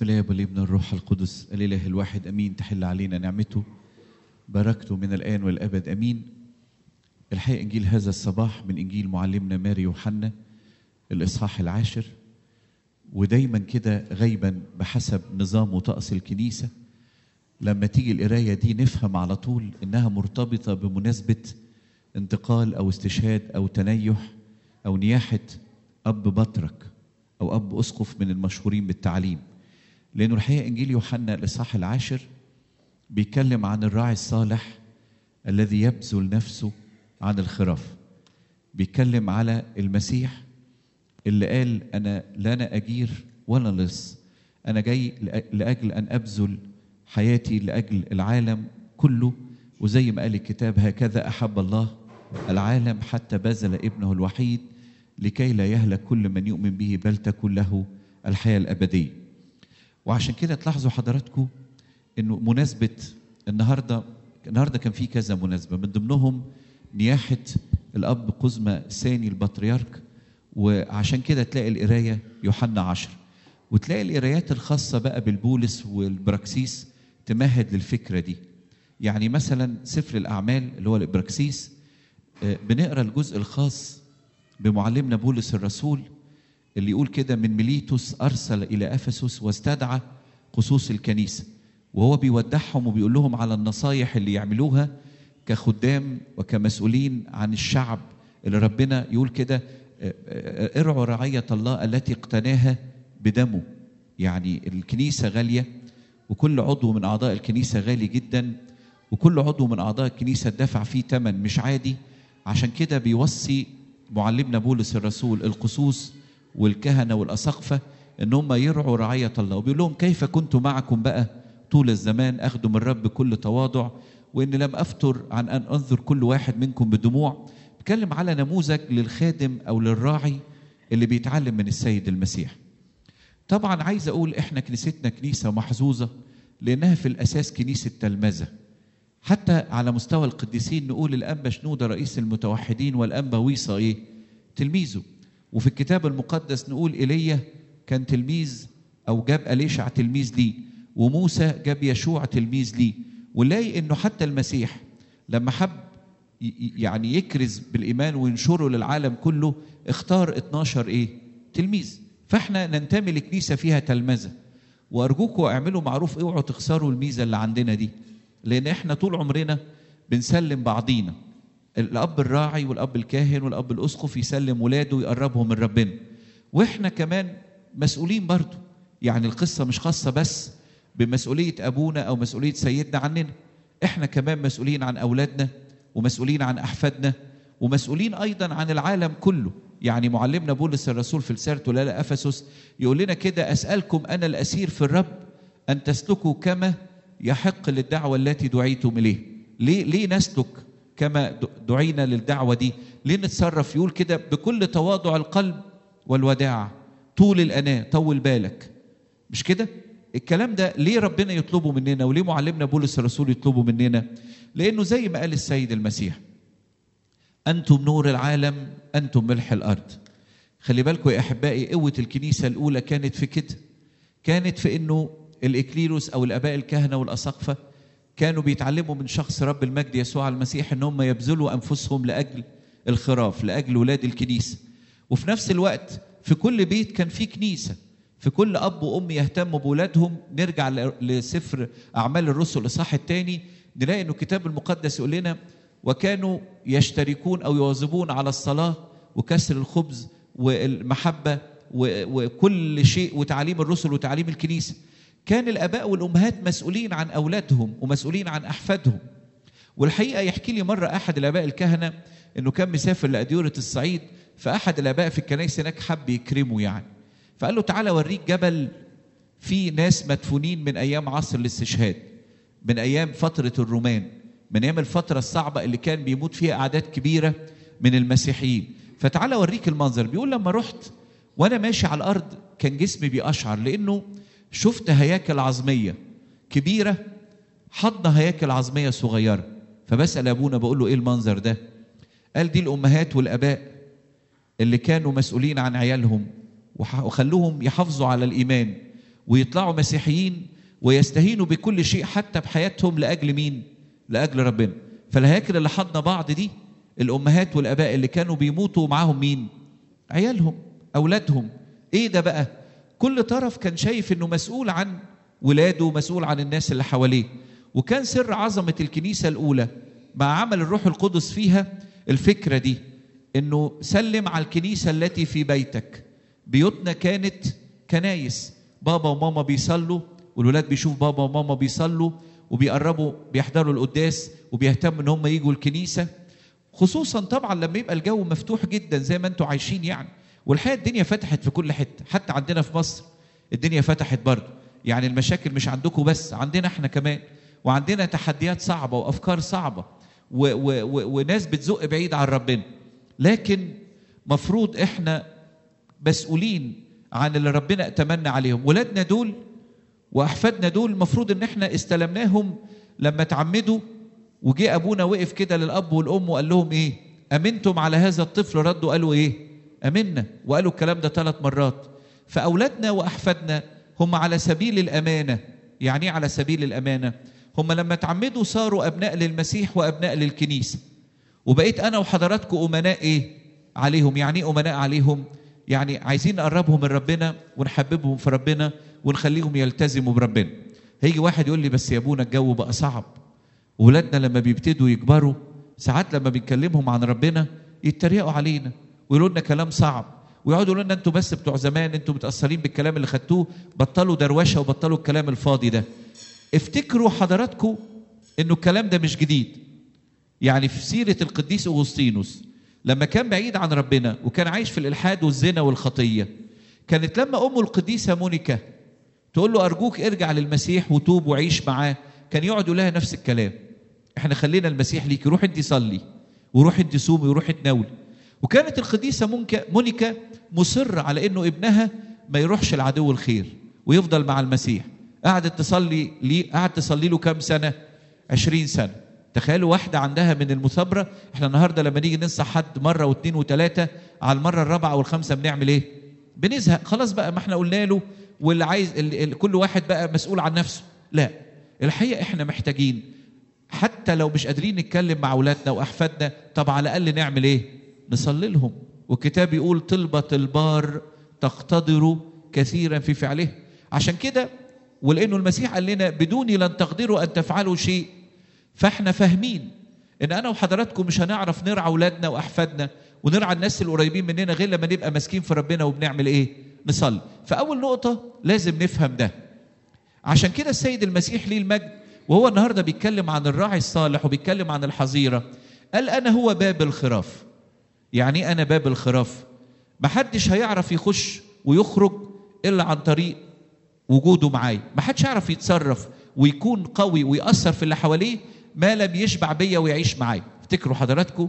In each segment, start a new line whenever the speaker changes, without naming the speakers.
بسم الله والابن الروح القدس الاله الواحد امين تحل علينا نعمته بركته من الان والابد امين الحقيقه انجيل هذا الصباح من انجيل معلمنا ماري يوحنا الاصحاح العاشر ودايما كده غيبا بحسب نظام وطقس الكنيسه لما تيجي القرايه دي نفهم على طول انها مرتبطه بمناسبه انتقال او استشهاد او تنيح او نياحه اب بطرك او اب اسقف من المشهورين بالتعليم لانه الحقيقه انجيل يوحنا الاصحاح العاشر بيتكلم عن الراعي الصالح الذي يبذل نفسه عن الخراف بيتكلم على المسيح اللي قال انا لا انا اجير ولا لص انا جاي لاجل ان ابذل حياتي لاجل العالم كله وزي ما قال الكتاب هكذا احب الله العالم حتى بذل ابنه الوحيد لكي لا يهلك كل من يؤمن به بل تكون له الحياه الابديه. وعشان كده تلاحظوا حضراتكم انه مناسبه النهارده النهارده كان في كذا مناسبه من ضمنهم نياحه الاب قزمه الثاني البطريرك وعشان كده تلاقي القرايه يوحنا عشر وتلاقي القرايات الخاصه بقى بالبولس والبراكسيس تمهد للفكره دي. يعني مثلا سفر الاعمال اللي هو الابراكسيس بنقرا الجزء الخاص بمعلمنا بولس الرسول اللي يقول كده من ميليتوس ارسل الى افسس واستدعى قصوص الكنيسه وهو بيودعهم وبيقول لهم على النصايح اللي يعملوها كخدام وكمسؤولين عن الشعب اللي ربنا يقول كده ارعوا رعيه الله التي اقتناها بدمه يعني الكنيسه غاليه وكل عضو من اعضاء الكنيسه غالي جدا وكل عضو من اعضاء الكنيسه دفع فيه ثمن مش عادي عشان كده بيوصي معلمنا بولس الرسول القصوص والكهنه والاساقفه ان هم يرعوا رعايه الله وبيقول لهم كيف كنت معكم بقى طول الزمان اخدم الرب بكل تواضع وان لم افتر عن ان انظر كل واحد منكم بدموع بيتكلم على نموذج للخادم او للراعي اللي بيتعلم من السيد المسيح طبعا عايز اقول احنا كنيستنا كنيسه محظوظه لانها في الاساس كنيسه تلمذه حتى على مستوى القديسين نقول الانبا شنوده رئيس المتوحدين والانبا ويصا ايه تلميذه وفي الكتاب المقدس نقول ايليا كان تلميذ او جاب اليشع تلميذ ليه وموسى جاب يشوع تلميذ ليه ونلاقي انه حتى المسيح لما حب يعني يكرز بالايمان وينشره للعالم كله اختار 12 ايه تلميذ فاحنا ننتمي لكنيسه فيها تلمذه وارجوكم اعملوا معروف اوعوا تخسروا الميزه اللي عندنا دي لان احنا طول عمرنا بنسلم بعضينا الاب الراعي والاب الكاهن والاب الاسقف يسلم ولاده ويقربهم من ربنا واحنا كمان مسؤولين برضو يعني القصه مش خاصه بس بمسؤوليه ابونا او مسؤوليه سيدنا عننا احنا كمان مسؤولين عن اولادنا ومسؤولين عن احفادنا ومسؤولين ايضا عن العالم كله يعني معلمنا بولس الرسول في رسالته لا افسس يقول لنا كده اسالكم انا الاسير في الرب ان تسلكوا كما يحق للدعوه التي دعيتم اليه ليه ليه نسلك كما دعينا للدعوه دي ليه نتصرف يقول كده بكل تواضع القلب والوداع طول الاناه طول بالك مش كده الكلام ده ليه ربنا يطلبه مننا وليه معلمنا بولس الرسول يطلبه مننا لانه زي ما قال السيد المسيح انتم نور العالم انتم ملح الارض خلي بالكم يا احبائي قوه الكنيسه الاولى كانت في كده كانت في انه الاكليروس او الاباء الكهنه والاساقفه كانوا بيتعلموا من شخص رب المجد يسوع المسيح ان هم يبذلوا انفسهم لاجل الخراف لاجل ولاد الكنيسه وفي نفس الوقت في كل بيت كان في كنيسه في كل اب وام يهتموا باولادهم نرجع لسفر اعمال الرسل الاصحاح الثاني نلاقي انه الكتاب المقدس يقول لنا وكانوا يشتركون او يواظبون على الصلاه وكسر الخبز والمحبه وكل شيء وتعليم الرسل وتعليم الكنيسه كان الاباء والامهات مسؤولين عن اولادهم ومسؤولين عن احفادهم والحقيقه يحكي لي مره احد الاباء الكهنه انه كان مسافر لاديوره الصعيد فاحد الاباء في الكنائس هناك حب يكرمه يعني فقال له تعالى اوريك جبل فيه ناس مدفونين من ايام عصر الاستشهاد من ايام فتره الرومان من ايام الفتره الصعبه اللي كان بيموت فيها اعداد كبيره من المسيحيين فتعالى اوريك المنظر بيقول لما رحت وانا ماشي على الارض كان جسمي بيقشعر لانه شفت هياكل عظميه كبيره حضن هياكل عظميه صغيره فبسال ابونا بقول له ايه المنظر ده قال دي الامهات والاباء اللي كانوا مسؤولين عن عيالهم وخلوهم يحافظوا على الايمان ويطلعوا مسيحيين ويستهينوا بكل شيء حتى بحياتهم لاجل مين لاجل ربنا فالهياكل اللي حضنا بعض دي الامهات والاباء اللي كانوا بيموتوا معاهم مين عيالهم اولادهم ايه ده بقى كل طرف كان شايف انه مسؤول عن ولاده مسؤول عن الناس اللي حواليه وكان سر عظمه الكنيسه الاولى مع عمل الروح القدس فيها الفكره دي انه سلم على الكنيسه التي في بيتك بيوتنا كانت كنايس بابا وماما بيصلوا والولاد بيشوف بابا وماما بيصلوا وبيقربوا بيحضروا القداس وبيهتموا ان هم يجوا الكنيسه خصوصا طبعا لما يبقى الجو مفتوح جدا زي ما انتم عايشين يعني والحقيقه الدنيا فتحت في كل حته حتى عندنا في مصر الدنيا فتحت برضه يعني المشاكل مش عندكم بس عندنا احنا كمان وعندنا تحديات صعبه وافكار صعبه و و و وناس بتزق بعيد عن ربنا لكن مفروض احنا مسؤولين عن اللي ربنا اتمنى عليهم ولادنا دول واحفادنا دول المفروض ان احنا استلمناهم لما اتعمدوا وجه ابونا وقف كده للاب والام وقال لهم ايه امنتم على هذا الطفل ردوا قالوا ايه امنا وقالوا الكلام ده ثلاث مرات فاولادنا واحفادنا هم على سبيل الامانه يعني ايه على سبيل الامانه هم لما اتعمدوا صاروا ابناء للمسيح وابناء للكنيسه وبقيت انا وحضراتكم امناء ايه عليهم يعني ايه امناء عليهم يعني عايزين نقربهم من ربنا ونحببهم في ربنا ونخليهم يلتزموا بربنا هيجي واحد يقول لي بس يا ابونا الجو بقى صعب ولادنا لما بيبتدوا يكبروا ساعات لما بنكلمهم عن ربنا يتريقوا علينا ويقولوا لنا كلام صعب ويقعدوا يقولوا لنا انتوا بس بتوع زمان انتوا متاثرين بالكلام اللي خدتوه بطلوا دروشه وبطلوا الكلام الفاضي ده افتكروا حضراتكم انه الكلام ده مش جديد يعني في سيره القديس اغسطينوس لما كان بعيد عن ربنا وكان عايش في الالحاد والزنا والخطيه كانت لما امه القديسه مونيكا تقول له ارجوك ارجع للمسيح وتوب وعيش معاه كان يقعد يقول لها نفس الكلام احنا خلينا المسيح ليكي روح انت صلي وروح انت صومي وروح تناولي وكانت القديسه مونيكا مونيكا مصره على انه ابنها ما يروحش العدو الخير ويفضل مع المسيح قعدت تصلي ليه قعدت تصلي له كام سنه 20 سنه تخيلوا واحدة عندها من المثابرة احنا النهاردة لما نيجي ننصح حد مرة واثنين وثلاثة على المرة الرابعة والخامسة بنعمل ايه؟ بنزهق خلاص بقى ما احنا قلنا له واللي عايز ال ال كل واحد بقى مسؤول عن نفسه لا الحقيقة احنا محتاجين حتى لو مش قادرين نتكلم مع اولادنا واحفادنا طب على الاقل نعمل ايه؟ نصلي لهم والكتاب يقول طلبة البار تقتدر كثيرا في فعله عشان كده ولانه المسيح قال لنا بدوني لن تقدروا ان تفعلوا شيء فاحنا فاهمين ان انا وحضراتكم مش هنعرف نرعى اولادنا واحفادنا ونرعى الناس القريبين مننا غير لما نبقى ماسكين في ربنا وبنعمل ايه؟ نصلي. فاول نقطه لازم نفهم ده. عشان كده السيد المسيح ليه المجد وهو النهارده بيتكلم عن الراعي الصالح وبيتكلم عن الحظيره قال انا هو باب الخراف. يعني ايه انا باب الخراف؟ محدش هيعرف يخش ويخرج الا عن طريق وجوده معايا، محدش يعرف يتصرف ويكون قوي ويأثر في اللي حواليه ما لم يشبع بيا ويعيش معايا افتكروا حضراتكم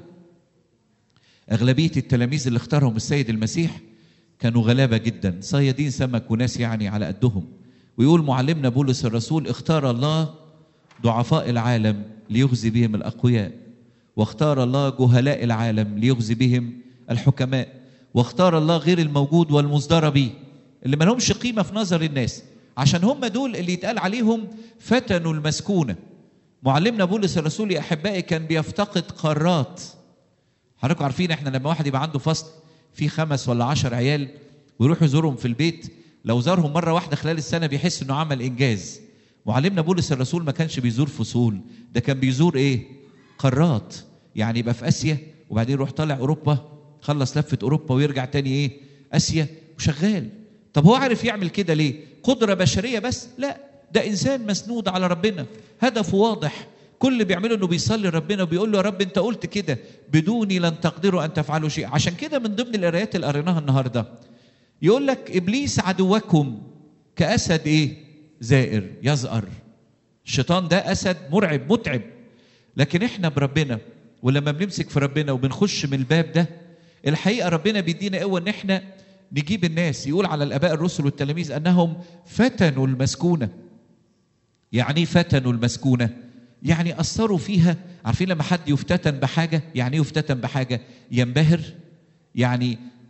أغلبية التلاميذ اللي اختارهم السيد المسيح كانوا غلابة جدا صيادين سمك وناس يعني على قدهم ويقول معلمنا بولس الرسول اختار الله ضعفاء العالم ليخزي بهم الأقوياء واختار الله جهلاء العالم ليخزي بهم الحكماء واختار الله غير الموجود والمصدر به اللي ما لهمش قيمة في نظر الناس عشان هم دول اللي يتقال عليهم فتنوا المسكونة معلمنا بولس الرسول يا أحبائي كان بيفتقد قارات حضراتكم عارفين احنا لما واحد يبقى عنده فصل فيه خمس ولا عشر عيال ويروح يزورهم في البيت لو زارهم مرة واحدة خلال السنة بيحس انه عمل انجاز معلمنا بولس الرسول ما كانش بيزور فصول ده كان بيزور ايه قارات يعني يبقى في اسيا وبعدين يروح طالع اوروبا خلص لفة اوروبا ويرجع تاني ايه اسيا وشغال طب هو عارف يعمل كده ليه قدرة بشرية بس لا ده إنسان مسنود على ربنا هدفه واضح كل اللي بيعمله انه بيصلي ربنا وبيقول له يا رب انت قلت كده بدوني لن تقدروا ان تفعلوا شيء عشان كده من ضمن القرايات اللي قريناها النهارده يقول لك ابليس عدوكم كاسد ايه زائر يزأر الشيطان ده اسد مرعب متعب لكن احنا بربنا ولما بنمسك في ربنا وبنخش من الباب ده الحقيقه ربنا بيدينا قوه ان احنا نجيب الناس يقول على الاباء الرسل والتلاميذ انهم فتنوا المسكونه يعني ايه فتنوا المسكونه يعني اثروا فيها عارفين لما حد يفتتن بحاجه يعني ايه يفتتن بحاجه ينبهر يعني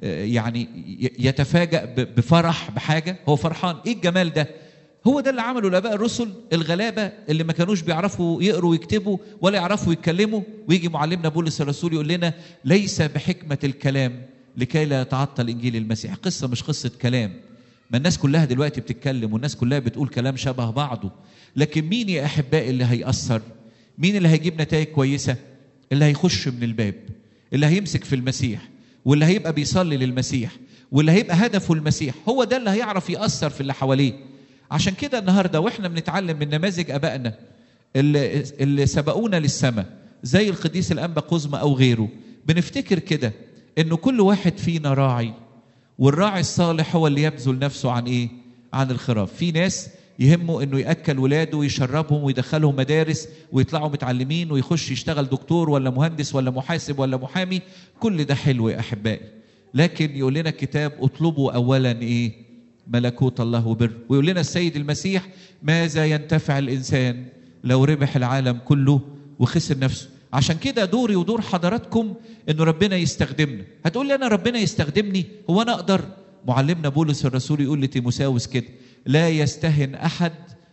آه، يعني ي- يتفاجأ ب- بفرح بحاجة هو فرحان ايه الجمال ده هو ده اللي عمله الاباء الرسل الغلابه اللي ما كانوش بيعرفوا يقروا ويكتبوا ولا يعرفوا يتكلموا ويجي معلمنا بولس الرسول يقول لنا ليس بحكمه الكلام لكي لا يتعطل انجيل المسيح قصه مش قصه كلام ما الناس كلها دلوقتي بتتكلم والناس كلها بتقول كلام شبه بعضه لكن مين يا احبائي اللي هيأثر مين اللي هيجيب نتائج كويسه اللي هيخش من الباب اللي هيمسك في المسيح واللي هيبقى بيصلي للمسيح واللي هيبقى هدفه المسيح هو ده اللي هيعرف يأثر في اللي حواليه عشان كده النهارده واحنا بنتعلم من نماذج ابائنا اللي, اللي سبقونا للسماء زي القديس الانبا قزمة او غيره بنفتكر كده انه كل واحد فينا راعي والراعي الصالح هو اللي يبذل نفسه عن ايه عن الخراف في ناس يهمه انه ياكل ولاده ويشربهم ويدخلهم مدارس ويطلعوا متعلمين ويخش يشتغل دكتور ولا مهندس ولا محاسب ولا محامي كل ده حلو يا احبائي لكن يقول لنا الكتاب اطلبوا اولا ايه ملكوت الله وبر ويقول لنا السيد المسيح ماذا ينتفع الانسان لو ربح العالم كله وخسر نفسه عشان كده دوري ودور حضراتكم انه ربنا يستخدمنا هتقول لي انا ربنا يستخدمني هو انا اقدر معلمنا بولس الرسول يقول لتيموساوس كده لا يستهن احد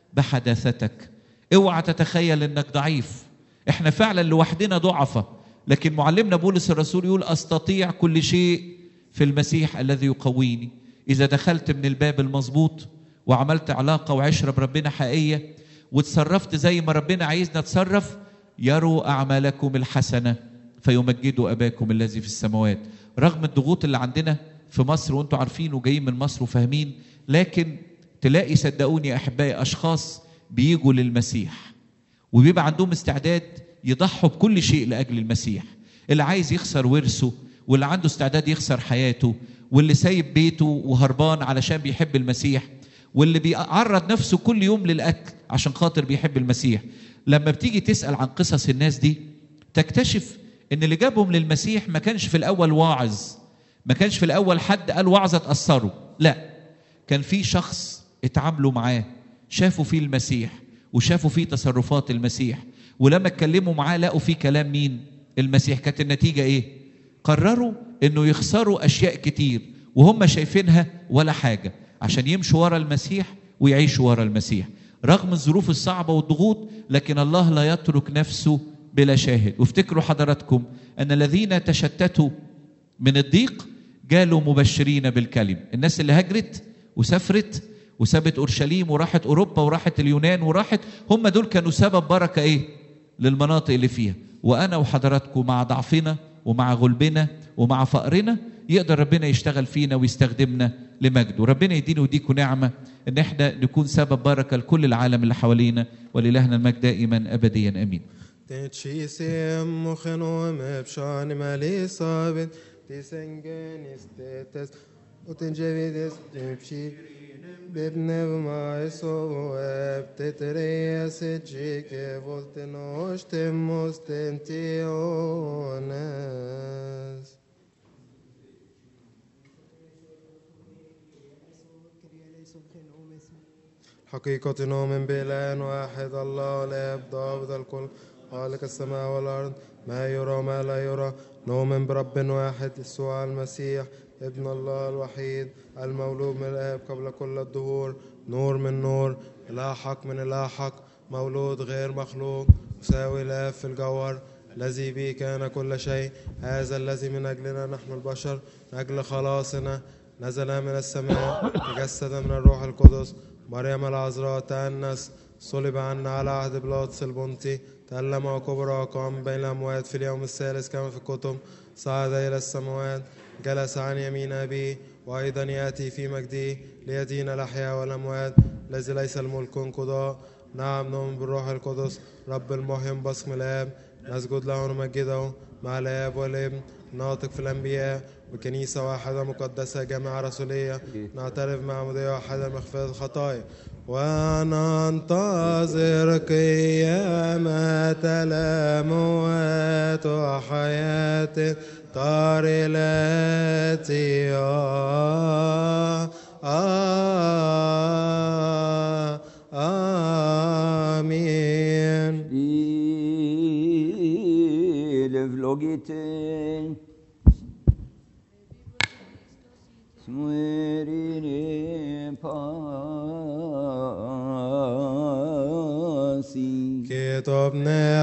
بحداثتك اوعى تتخيل انك ضعيف احنا فعلا لوحدنا ضعفة لكن معلمنا بولس الرسول يقول استطيع كل شيء في المسيح الذي يقويني اذا دخلت من الباب المظبوط وعملت علاقة وعشرة بربنا حقيقية وتصرفت زي ما ربنا عايزنا نتصرف يروا أعمالكم الحسنة فيمجدوا أباكم الذي في السماوات رغم الضغوط اللي عندنا في مصر وانتم عارفين وجايين من مصر وفاهمين لكن تلاقي صدقوني يا أحبائي أشخاص بيجوا للمسيح وبيبقى عندهم استعداد يضحوا بكل شيء لأجل المسيح اللي عايز يخسر ورثه واللي عنده استعداد يخسر حياته واللي سايب بيته وهربان علشان بيحب المسيح واللي بيعرض نفسه كل يوم للقتل عشان خاطر بيحب المسيح لما بتيجي تسأل عن قصص الناس دي تكتشف ان اللي جابهم للمسيح ما كانش في الاول واعظ ما كانش في الاول حد قال وعظة تأثروا لا كان في شخص اتعاملوا معاه شافوا فيه المسيح وشافوا فيه تصرفات المسيح ولما اتكلموا معاه لقوا فيه كلام مين المسيح كانت النتيجة ايه قرروا انه يخسروا اشياء كتير وهم شايفينها ولا حاجة عشان يمشوا ورا المسيح ويعيشوا ورا المسيح رغم الظروف الصعبة والضغوط لكن الله لا يترك نفسه بلا شاهد وافتكروا حضراتكم أن الذين تشتتوا من الضيق جالوا مبشرين بالكلم الناس اللي هجرت وسافرت وسابت أورشليم وراحت أوروبا وراحت اليونان وراحت هم دول كانوا سبب بركة إيه للمناطق اللي فيها وأنا وحضراتكم مع ضعفنا ومع غلبنا ومع فقرنا يقدر ربنا يشتغل فينا ويستخدمنا لمجده ربنا يدينا ويديكم نعمة ان احنا نكون سبب بركة لكل العالم اللي حوالينا ولإلهنا المجد دائما أبديا أمين
Tetshisem mochenom epshan malisabet tisengen istetes utinjevides dipshi bibnev maeso eb tetereas chike voltenos temos tentiones. حقيقة نؤمن بإله واحد الله الآب ضابط الكل خالق السماء والأرض ما يرى وما لا يرى نؤمن برب واحد يسوع المسيح ابن الله الوحيد المولود من الآب قبل كل الدهور نور من نور إله حق من إله حق مولود غير مخلوق مساوي الآب في الجوهر الذي به كان كل شيء هذا الذي من أجلنا نحن البشر من أجل خلاصنا نزل من السماء تجسد من الروح القدس مريم العذراء تأنس صلب عنا على عهد بلاطس البنطي تألم وكبر وقام بين الأموات في اليوم الثالث كما في الكتب صعد إلى السماوات جلس عن يمين أبيه وأيضا يأتي في مجده ليدين الأحياء والأموات الذي ليس الملك قضاء نعم نؤمن بالروح القدس رب المحيي بصم الآب نسجد له ونمجده مع الآب والابن ناطق في الأنبياء بكنيسة واحدة مقدسة جامعة رسولية نعترف مع مضي واحدة مغفرة الخطايا وننتظر قيامة الأموات وحياة الدار التي آه آه آمين
Levlogiten.
Ito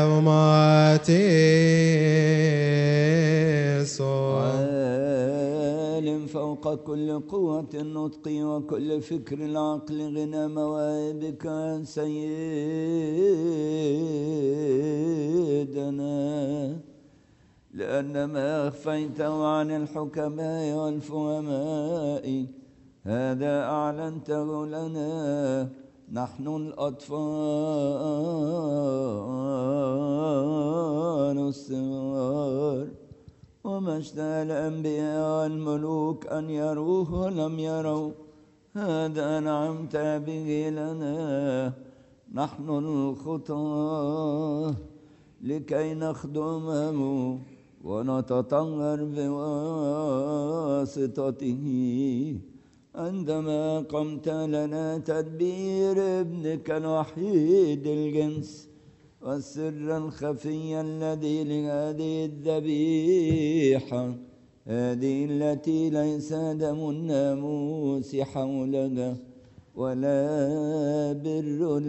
pneumatiso
عالم فوق كل قوة النطق وكل فكر العقل غنى مواهبك يا سيدنا لأن ما أخفيته عن الحكماء والفهماء هذا أعلنته لنا نحن الأطفال الصغار وما اشتهى الأنبياء والملوك أن يروه ولم يروا هذا نعمت به لنا نحن الخطاه لكي نخدمه ونتطهر بواسطته عندما قمت لنا تدبير ابنك الوحيد الجنس والسر الخفي الذي لهذه الذبيحة هذه التي ليس دم الناموس حولها ولا بر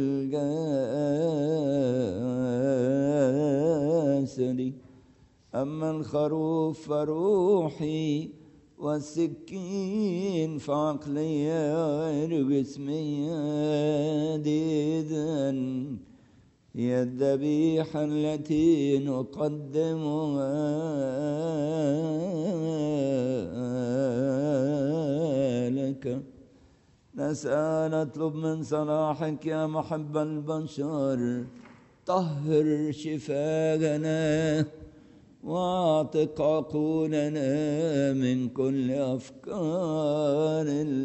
الجاسد أما الخروف فروحي والسكين فعقلية غير جسمية ديدا هي الذبيحة التي نقدمها لك نسأل اطلب من صلاحك يا محب البشر طهر شفاءنا واعتق عقولنا من كل أفكار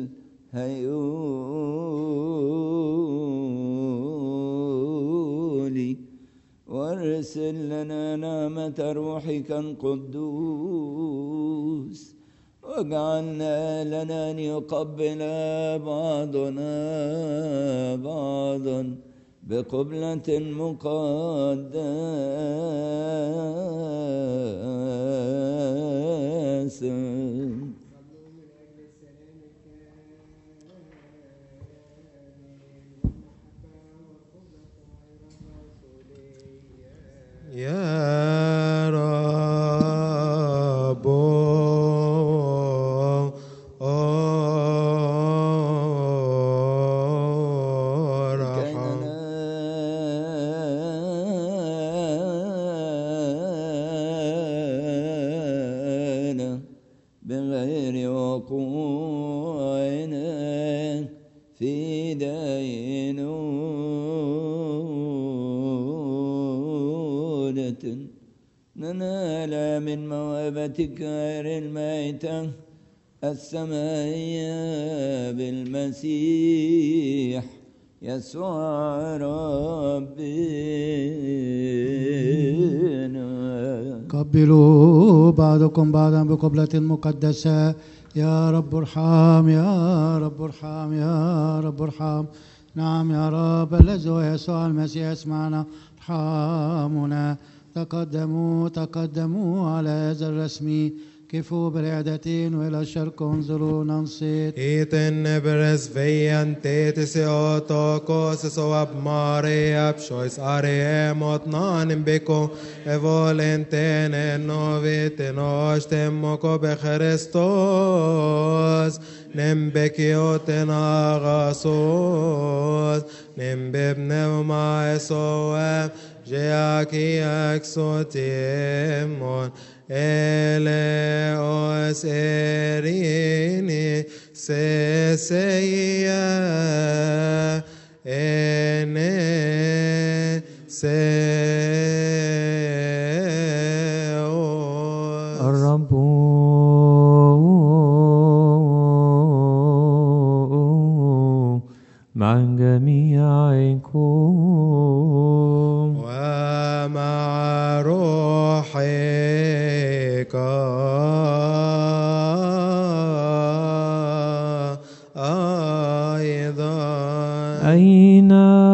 الهيول وارسل لنا نعمة روحك القدوس واجعلنا لنا أن يقبل بعضنا بعضا بقبلة مقدسة
يا رب
كي ننال بغير وقوعنا في دينونة ننال من موهبتك غير الميتة السمائية بالمسيح يسوع ربنا
قبلوا بعضكم بعضا بقبلة مقدسة يا رب ارحم يا رب ارحم يا رب ارحم نعم يا رب الذي هو يسوع المسيح اسمعنا ارحمنا تقدموا تقدموا على هذا الرسم كفوا بالعدتين والى الشرق انظروا ننصت
Iten nebres veien tetis eotokos so ab mare ab shois are emot nanim beko evolenten novit noshtem moko becherestos nem bekioten agasos nem bebneuma esoem Jeaki exotimon eleos erini seseia ene seos
الرب مع جميعكم
ومع روحك أيضا
أين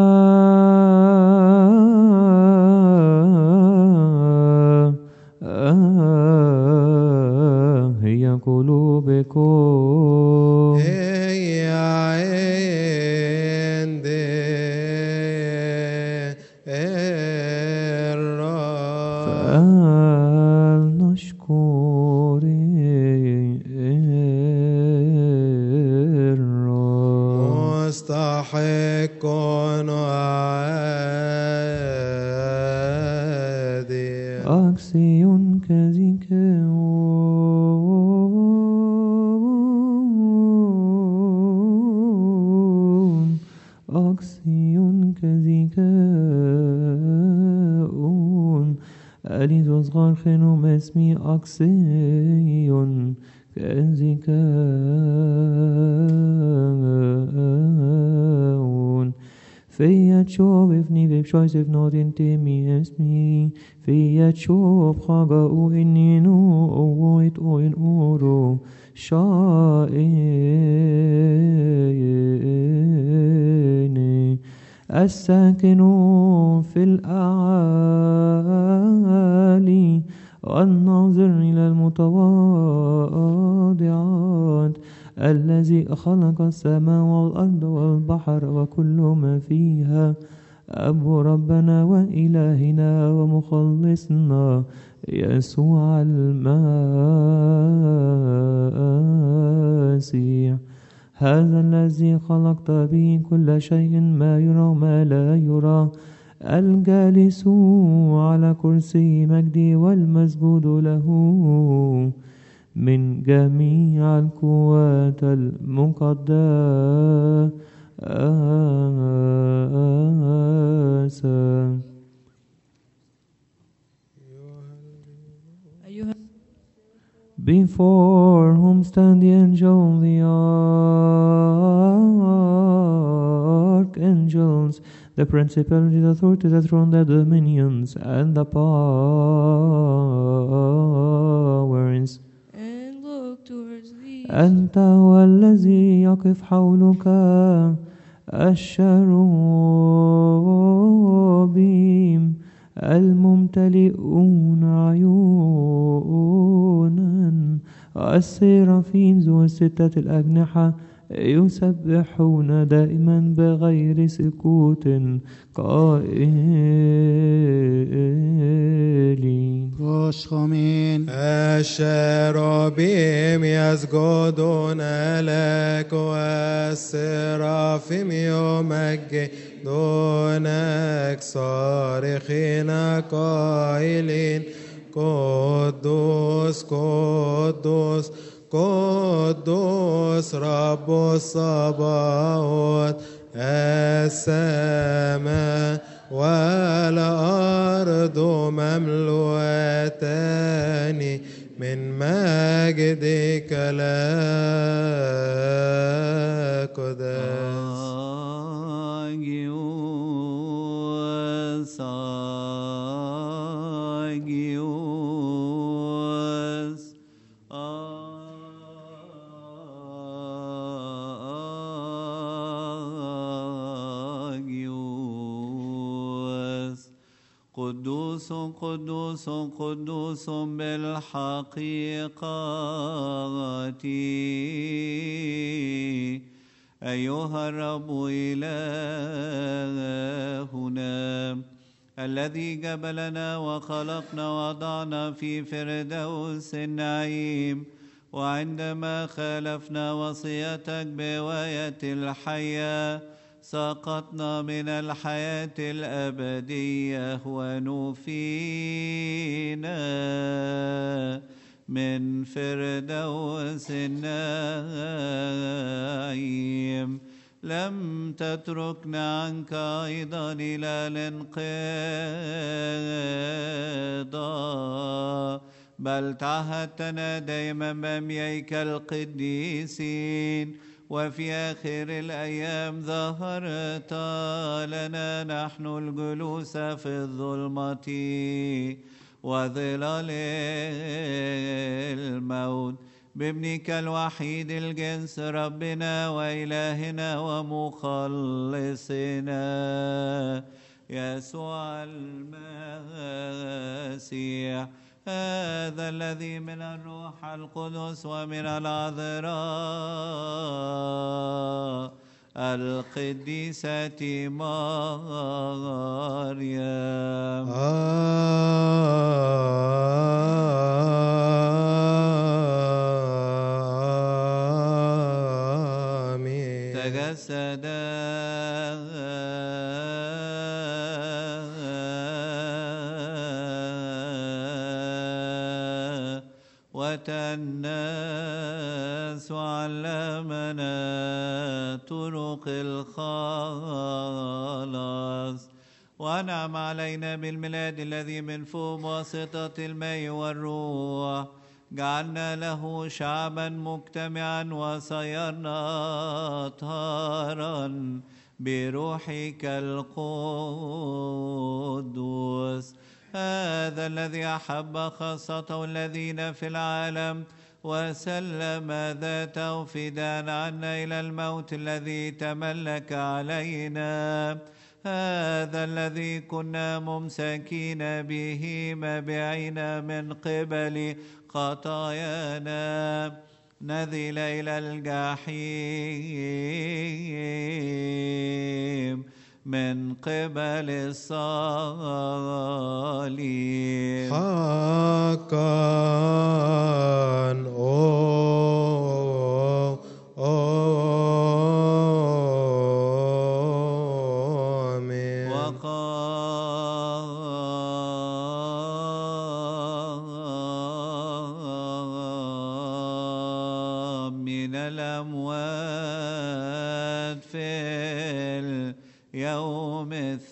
هي قلوبكم
هي عندي يكون عادي
أكسيون كذكاون أكسيون كذكاون أليزوس غارخنو مسمي أكسيون كذكاون Fiat shov if ni vip shois if not in temi esmi Fiat shov chaga u ininu o voit o in oro شائني الساكن في الأعالي والناظر إلى المتواضعات الذي خلق السماء والأرض والبحر وكل ما فيها أبو ربنا وإلهنا ومخلصنا يسوع المسيح هذا الذي خلقت به كل شيء ما يرى وما لا يرى الجالس على كرسي مجدي والمسجود له من جميع القوات المقدسة
أيها
Before whom stand the angel, the archangels, the principalities, the authorities, the throne, the dominions, and the powers.
and look towards thee.
أنت هو الذي يقف حولك الشروبيم الممتلئون عيونا السيرافين ذو الستة الأجنحة يسبحون دائما بغير سكوت قائلين
وشخمين
الشرابيم يسجدون لك والسرافيم يمجدونك صارخين قائلين قدوس قدوس قدوس رب الصباوت السماء والأرض مملوءتان من مجدك لا قدس
Agios, Agios, Agios. قدوس قدوس قدوس بالحقيقة أيها الرب إلهنا الذي جبلنا وخلقنا وضعنا في فردوس النعيم وعندما خالفنا وصيتك بواية الحياة سقطنا من الحياة الأبدية ونفينا من فردوس النعيم لم تتركنا عنك أيضا إلى الانقضاء بل تعهدتنا دائما بميك القديسين وفي آخر الأيام ظهرت لنا نحن الجلوس في الظلمة وظلال الموت بابنك الوحيد الجنس ربنا وإلهنا ومخلصنا يسوع المسيح هذا الذي من الروح القدس ومن العذراء القديسة مريم
آمين
تجسد الناس وعلمنا طرق الخلاص وأنعم علينا بالميلاد الذي من فوق واسطة الماء والروح جعلنا له شعبا مجتمعا وصيرنا أطهارا بروحك القدوس هذا الذي أحب خاصته الذين في العالم وسلم ذاته فداء عنا إلى الموت الذي تملك علينا هذا الذي كنا ممسكين به مبيعين من قبل خطايانا نذل إلى الجحيم من قبل الصليب
حقا أو آمين
وقام من الأموات في اليوم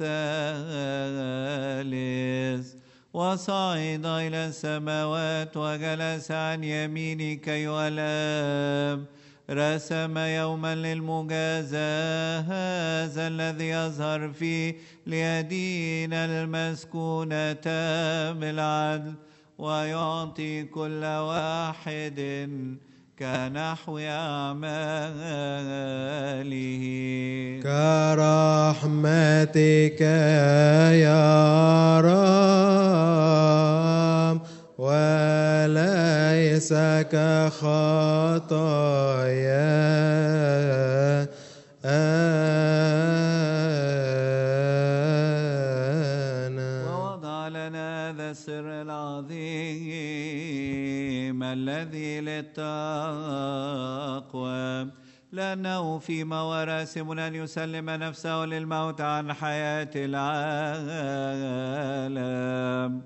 الثالث وصعد إلى السماوات وجلس عن يمينك أيها الآب رسم يوما للمجازاة هذا الذي يظهر فيه ليدين المسكونة بالعدل ويعطي كل واحد كنحو أعماله
كرحمتك يا رب وليس كخطايا أنا
ووضع لنا هذا السر العظيم الذي للتقوى لأنه فيما وراسم أن يسلم نفسه للموت عن حياة العالم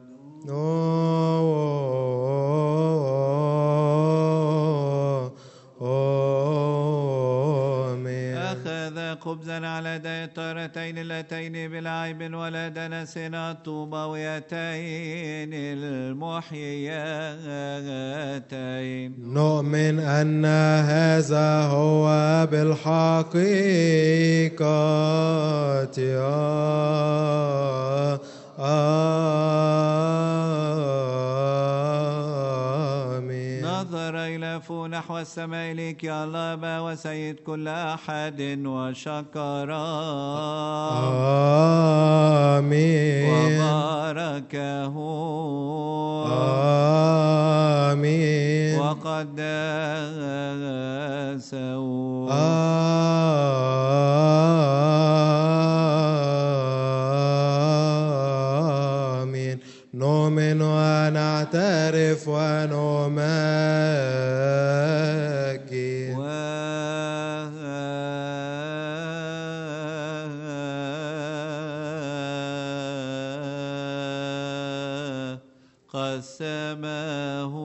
آمين
أخذ خبزا على يدي الطيرتين اللتين بالعيب ولا دنس الطوبويتين المحييتين
نؤمن أن هذا هو بالحقيقة آمين
نظر إلى فوق نحو السماء إليك يا الله أبا وسيد كل أحد وشكرا
آمين
وباركه
آمين
وقدسه
آمين نؤمن ونعترف ونمجد
قسمه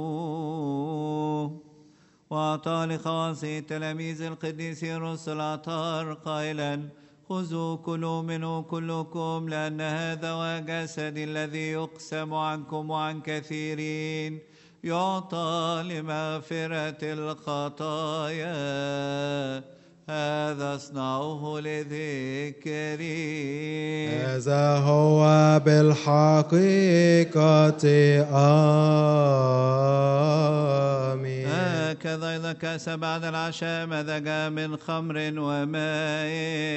وأعطى لخواص تلاميذ القديس الرسل الأطهار قائلا خذوا كلوا منه كلكم لأن هذا هو جسدي الذي يقسم عنكم وعن كثيرين يعطى لمغفرة الخطايا هذا اصنعوه لذكري
هذا هو بالحقيقة آمين
هكذا إذا كاس بعد العشاء مزج من خمر وماء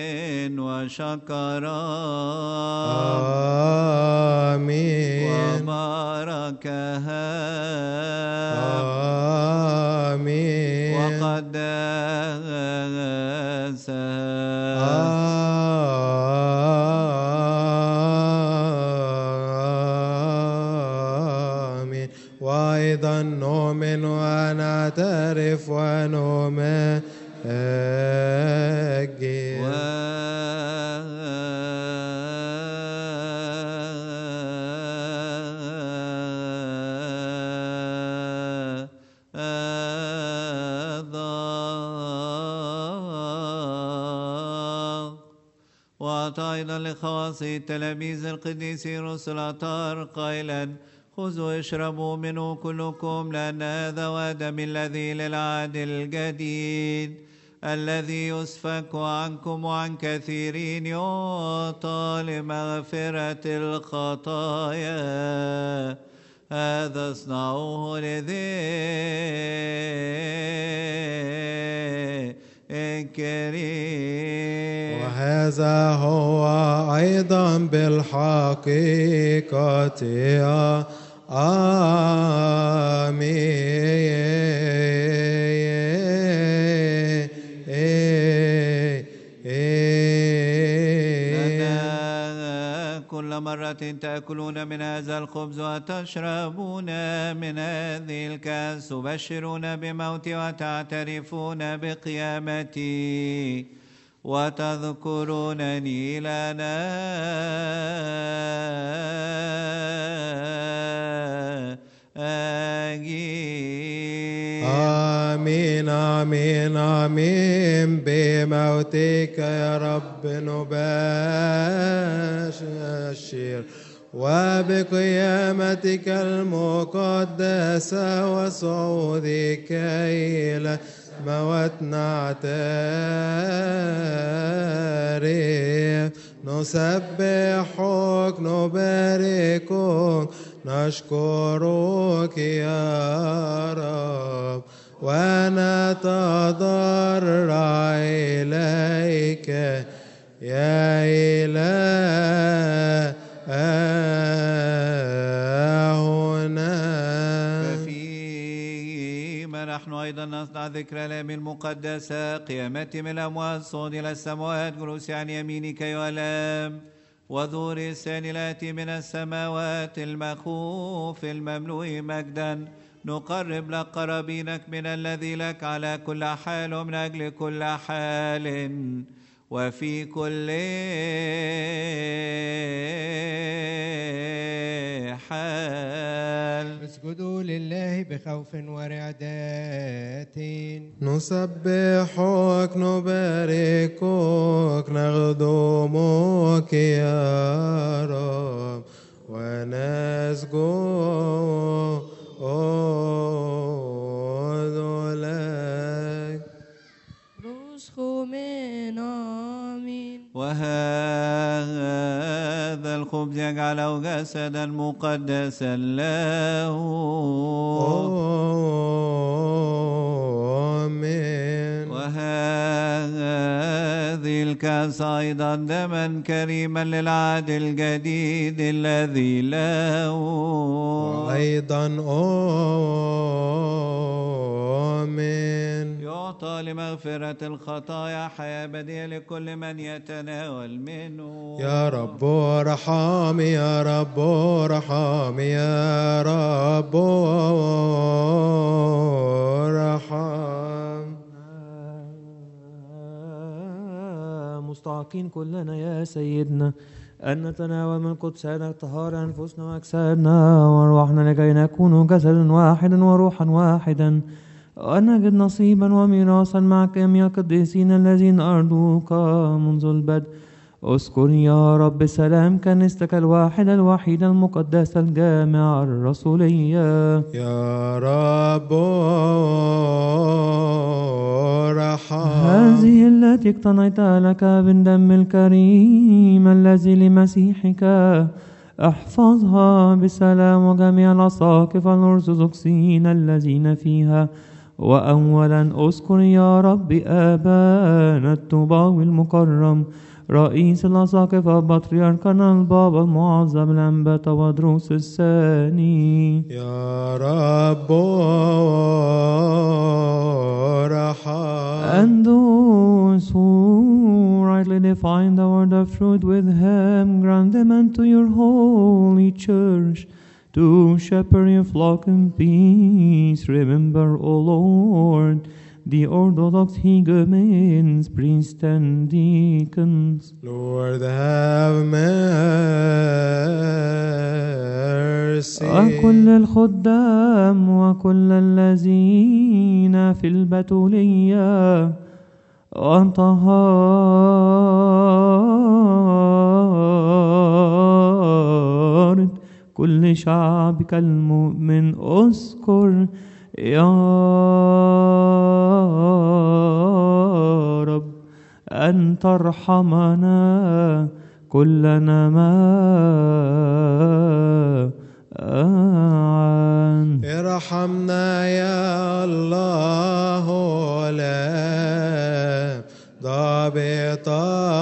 وشكرا
آمين
وباركها
آمين
وقدسها
آمين وأيضا نؤمن ونعترف ونمجد
وأعطى أيضا لخواص التلاميذ القديسين رسل الأطهار قائلا خذوا اشربوا منه كلكم لأن هذا هو دمي الذي للعهد الجديد الذي يسفك عنكم وعن كثيرين يعطى لمغفرة الخطايا هذا اصنعوه لذكري
وهذا هو أيضا بالحقيقة آمين
لنا كل مرة تأكلون من هذا الخبز وتشربون من هذه الكأس تبشرون بموتي وتعترفون بقيامتي وتذكرونني لنا أجيب
آمين آمين آمين بموتك يا رب نبشر وبقيامتك المقدسة وصعودك إلى موت نعترف نسبحك نباركك نشكرك يا رب ونتضرع إليك يا إلهنا
ففيما نحن أيضا نصنع ذكرى الأيام المقدسة قيامتي من الأموات صعود إلى السماوات جلوس عن يمينك أيها الآب وظهور الثاني الآتي من السماوات المخوف المملوء مجدا نقرب لك قرابينك من الذي لك على كل حال ومن أجل كل حال وفي كل حال
اسجدوا لله بخوف ورعدات
نسبحك نباركك نخدمك يا رب ونسجد لك
رسخومين آمين
وهذا الخبز يجعله جسدا مقدسا له
آمين
وهذه الكأس أيضا دما كريما للعهد الجديد الذي له
وأيضا آمين
يعطى لمغفرة الخطايا حياة بديهة لكل من يتناول منه
يا رب ارحم يا رب ارحم يا رب ارحم
مستحقين كلنا يا سيدنا أن نتناول من قدسنا طهارة أنفسنا وأجسادنا وأرواحنا لكي نكون جسدا واحدا وروحا واحدا وأن نجد نصيبا وميراثا مع جميع القديسين الذين أرضوك منذ البدء اذكر يا رب سلام كنيستك الواحدة الوحيدة المقدسة الجامعة الرسولية
يا رب ارحم
هذه التي اقتنيت لك بالدم الكريم الذي لمسيحك احفظها بسلام وجميع الأساقفة الأرثوذكسيين الذين فيها وأولا أذكر يا رب آبانا الطوباوي المكرم رئيس الأساقفة بطريركنا البابا المعظم الأنبا ودروس الثاني
يا رب ارحم
And those who rightly define the word of truth with him, grant them unto your holy church to shepherd your flock in peace. Remember, O Lord, the Orthodox hegumens, priests, and deacons.
Lord have mercy
وكل الخدام وكل الذين في البتولية وطهارة كل شعبك المؤمن اذكر يا رب أن ترحمنا كلنا معا
ارحمنا يا الله لا ضابطا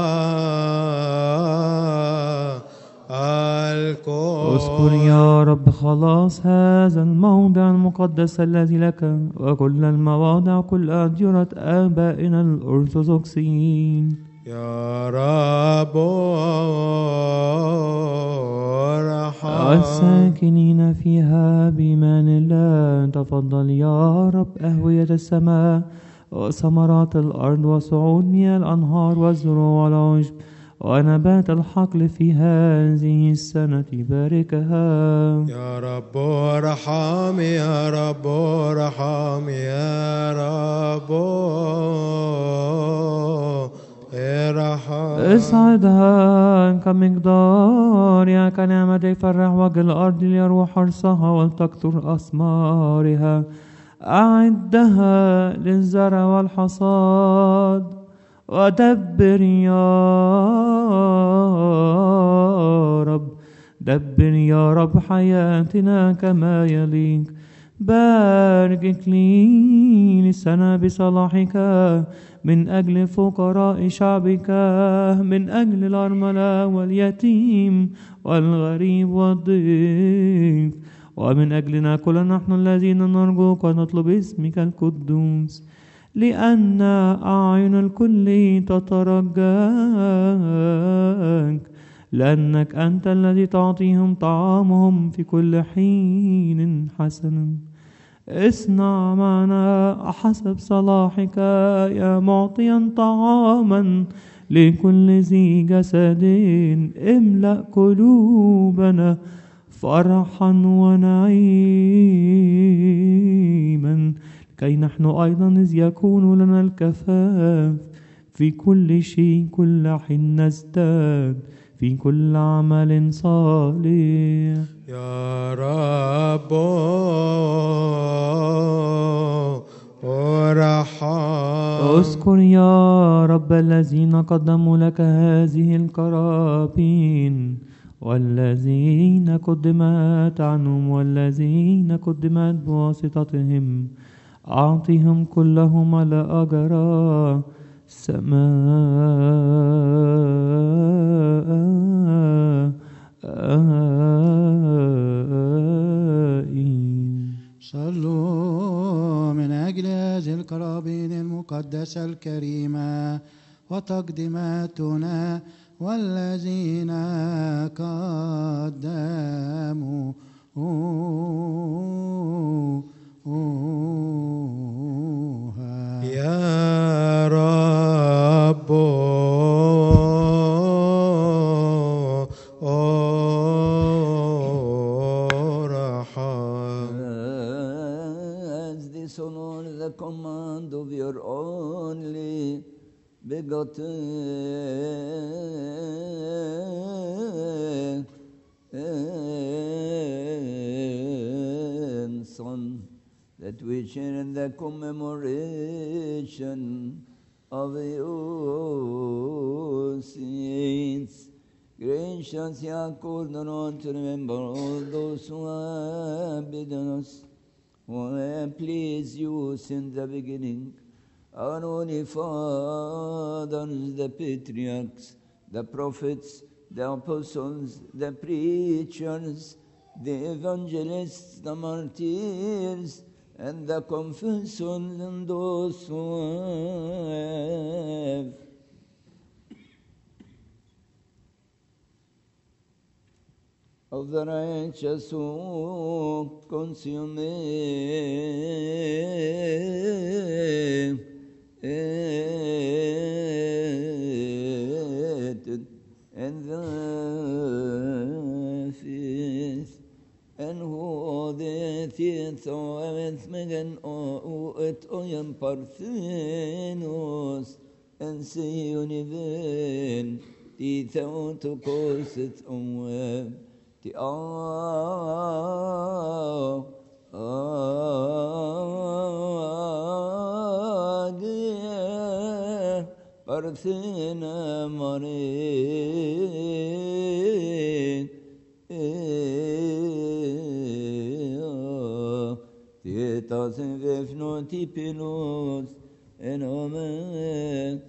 الكون
اذكر يا رب خلاص هذا الموضع المقدس الذي لك وكل المواضع كل أديرة آبائنا الأرثوذكسيين
يا رب ارحم
والساكنين فيها بإيمان الله تفضل يا رب أهوية السماء وثمرات الأرض وصعود مياه الأنهار والزروع والعشب ونبات الحقل في هذه السنة باركها
يا رب ارحم يا رب ارحم يا رب ارحم
اصعدها كمقدارها كنعمة يفرح وجه الأرض ليروح حرصها ولتكثر أثمارها أعدها للزرع والحصاد ودبر يا رب دبر يا رب حياتنا كما يليق بارك إكليل السنة بصلاحك من أجل فقراء شعبك من أجل الأرملة واليتيم والغريب والضيف ومن أجلنا كل نحن الذين نرجوك ونطلب اسمك القدوس لأن أعين الكل تترجاك لأنك أنت الذي تعطيهم طعامهم في كل حين حسنا اصنع معنا حسب صلاحك يا معطيا طعاما لكل ذي جسد املأ قلوبنا فرحا ونعيما كي نحن أيضا إذ يكون لنا الكفاف في كل شيء كل حين نزداد في كل عمل صالح
يا رب ارحم
اذكر يا رب الذين قدموا لك هذه القرابين والذين قدمت عنهم والذين قدمت بواسطتهم أعطهم كلهم على أجر سماء
صلوا من أجل هذه القرابين المقدسة الكريمة وتقدماتنا والذين قدموا
يا رب ارحم
As this honor the command of your only begotten Son, that we share in the commemoration of your saints. Gracious Yaakov, not to remember all those who have bidden us, who have pleased you since the beginning. Our holy fathers, the patriarchs, the prophets, the apostles, the preachers, the evangelists, the martyrs, and the confessors, and those who have of the righteous who consummated and the faith and who the faith of Megan or it oyan Parthenos en Sioniven, de Theotokos omweb, de a Agie, Parthena Marin, Tietas vefnoti pilos, en omen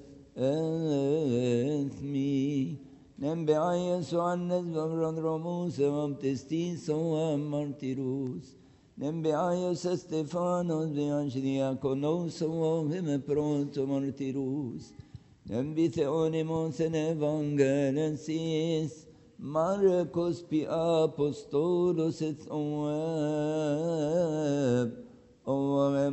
ethmi. Nembe Jesu annes vamran romus evam testis oam martirus. Nembe Ius Stefanos beans diaconos oam hime pronto martirus. Nembi theonimos en evangelensis, Marcos pi apostolos et oam, oam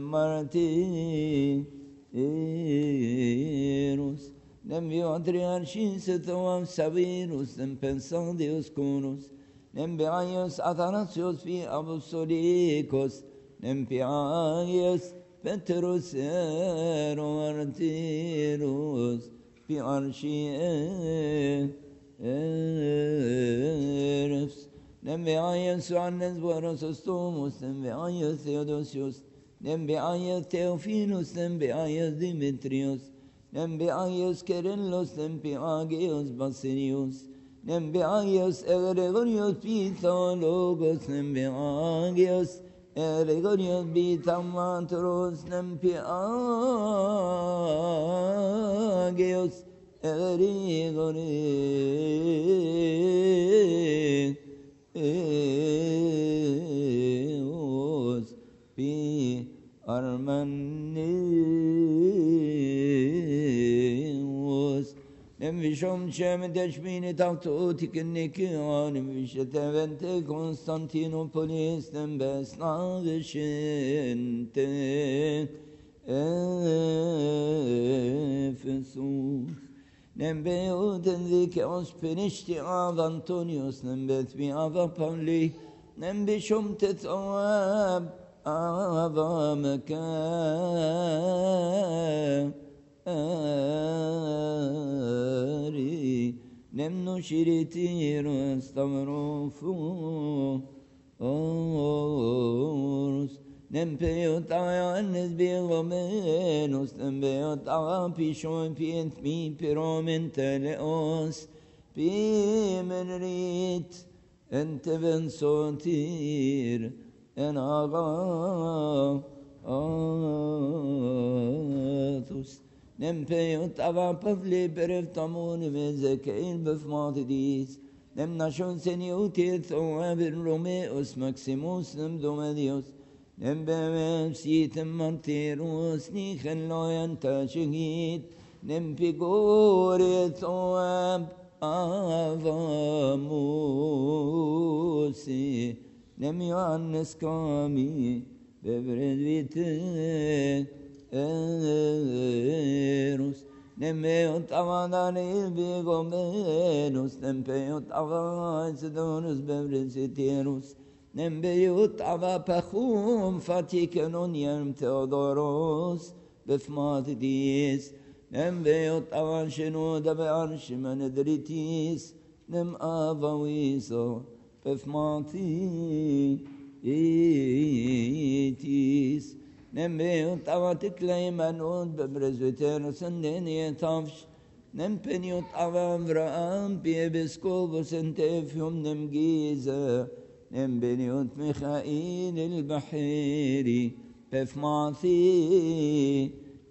martirus. Nem vi patriarchis et oam savirus, nem pensandius conus, nem beaius athanasios fi apostolicos, nem piaius Petrus ero martirus, pi archi erefs, nem beaius Johannes Borasostomus, nem beaius Theodosius, nem beaius Theophilus, nem beaius Dimitrius, nem beaius Kerillos, nem beaius Basilius, nem beaius Gregorius Pythologos, nem beaius Gregorius Bitamatros, nem beaius Gregorius Pi Armanius Nem vishom chem deshmini tautotik nikion vishetevente Constantinopolis nem besna vishente Ephesus Nem beuden dik os penishti av Antonius nem betmi ava Pauli nem bishom tet oab ava mekan ari nem no shiritiro stavrofu orus nem peot ayannes bigomenos nem peot a pishon pient mi piromen teleos pi menrit ente ben sotir en aga atus nem peot ava pavli berev tamun vezekain befmatidis nem nashon seniotit oavir romeos maximus nem domedios nem bevem sitem martirus nichen loyan tashigit nem pigorit oab avamusi nem Johannes kami bevred vite erus nem meot avadanil bigomenus nem peot avazidonus bevred siterus nem beot avapachum fatikenon yem Theodoros befmatidis nem beot avashenu da bearshiman dritis nem avawiso befmati itis nem beot avatikleimanot bebrezveteros and tavsh nem peniot avavraam piebiskobos and tefium nem giza nem beniot Michael البحيري بفماثي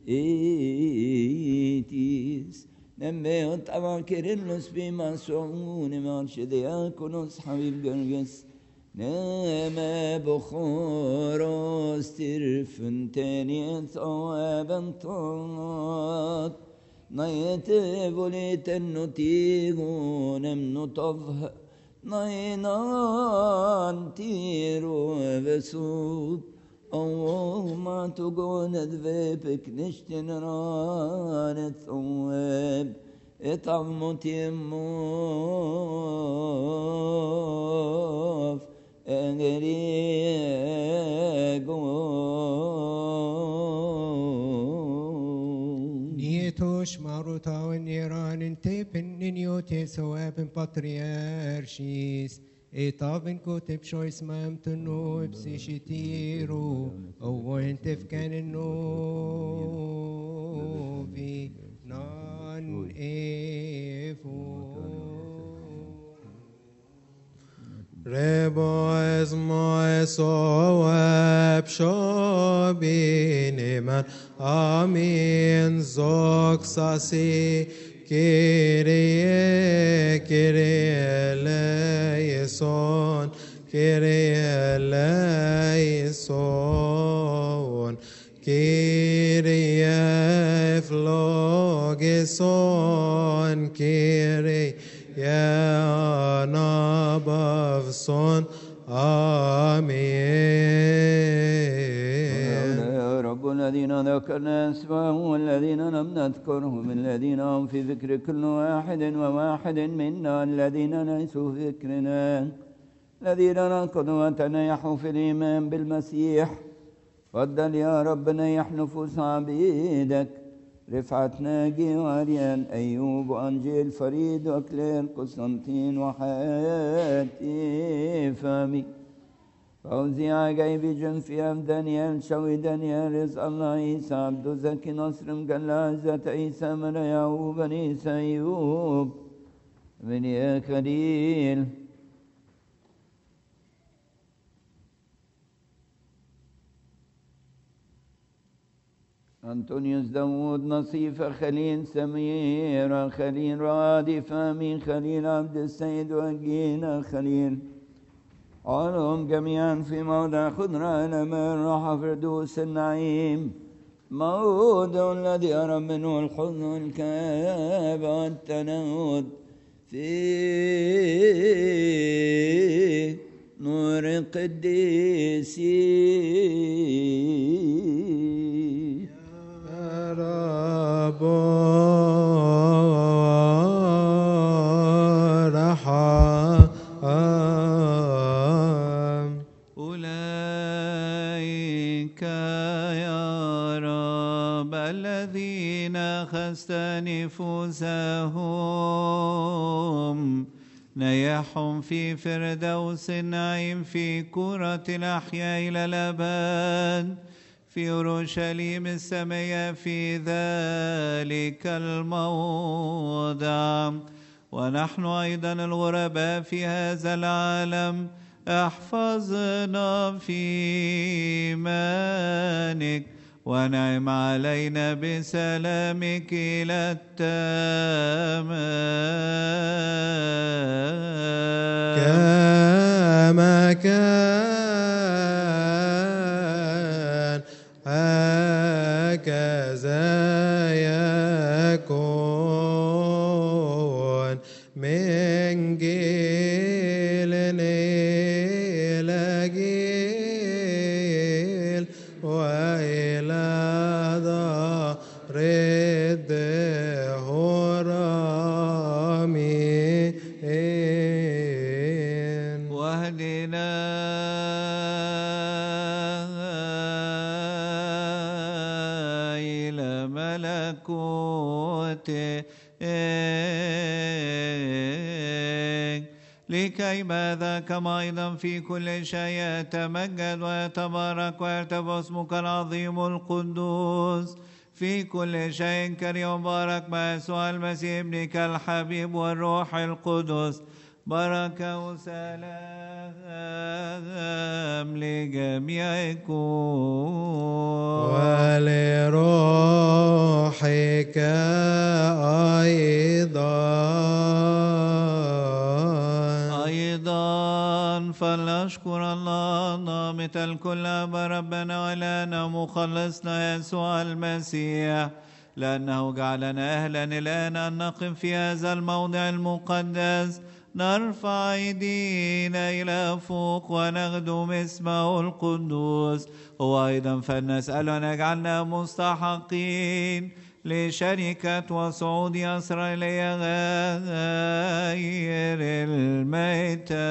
إيتيس nem beot avakirillos bimason marshdiakonos حبيب جرجس نما بخوروس ترفن تاني ثوابا طاط نيت بوليت النتيغو نم نطفه نينان تيرو بسوب أو ما تقول ذبيبك نشتن ران ثواب اطعم تيموف
Nieto Osh maruta والنيران انتبن نيوتي سواب بطريارشيس إطاب كتب شويس مام تنو بسيشتيرو أو انت في كان النوفي نان إيفو
Rebo es moes oeb shobineman amin zoxasi Kyrie Kyrie eleison Kyrie eleison Kyrie phlogisson Kyrie Anabavson Amen
يا رب الذين ذكرنا اسمهم والذين لم نذكرهم الذين هم في ذكر كل واحد وواحد منا الذين ليسوا في ذكرنا الذين ركضوا وتنيحوا في الإيمان بالمسيح فضل يا رب نيح نفوس عبيدك رفعت ناجي واريان أيوب وأنجيل فريد وكلير قسطنطين وحياتي فامي فوزي عجيبي جنفيام دانيال شوي دانيال رزق الله عيسى عبد زكي نصر مجلازة عيسى من يعقوب عيسى أيوب من يا خليل أنطونيوس داوود نصيفة خليل سميرة خليل رادي فامي خليل عبد السيد وجينا خليل علهم جميعا في موضع خضرة لما راح فردوس النعيم موضع الذي أرى منه الحزن والكآبة والتنود في نور القديسين
يا رب رحم
أولئك يا رب الذين أخذت نفوسهم نيحهم في فردوس النعيم في كرة الأحياء إلى الأبد في أورشليم السمية في ذلك الموضع ونحن أيضا الغرباء في هذا العالم احفظنا في إيمانك ونعم علينا بسلامك إلى التمام
كما كان هكذا يكون من جيل إلى جيل وإلى دار الدهور آمين
واهدنا إلى ملكوتك لكي ماذا كما أيضا في كل شيء يتمجد ويتبارك ويرتفع اسمك العظيم القدوس في كل شيء كريم وبارك مع يسوع المسيح ابنك الحبيب والروح القدس بركة وسلام لجميعكم
ولروحك أيضا
أيضا فلنشكر الله نامة الكل أبا ربنا ولنا مخلصنا يسوع المسيح لأنه جعلنا أهلا الآن أن نقف في هذا الموضع المقدس نرفع أيدينا إلى فوق ونخدم اسمه القدوس هو أيضا فلنسأل أن يجعلنا مستحقين لشركة وصعود أسرى إلي غير الميتة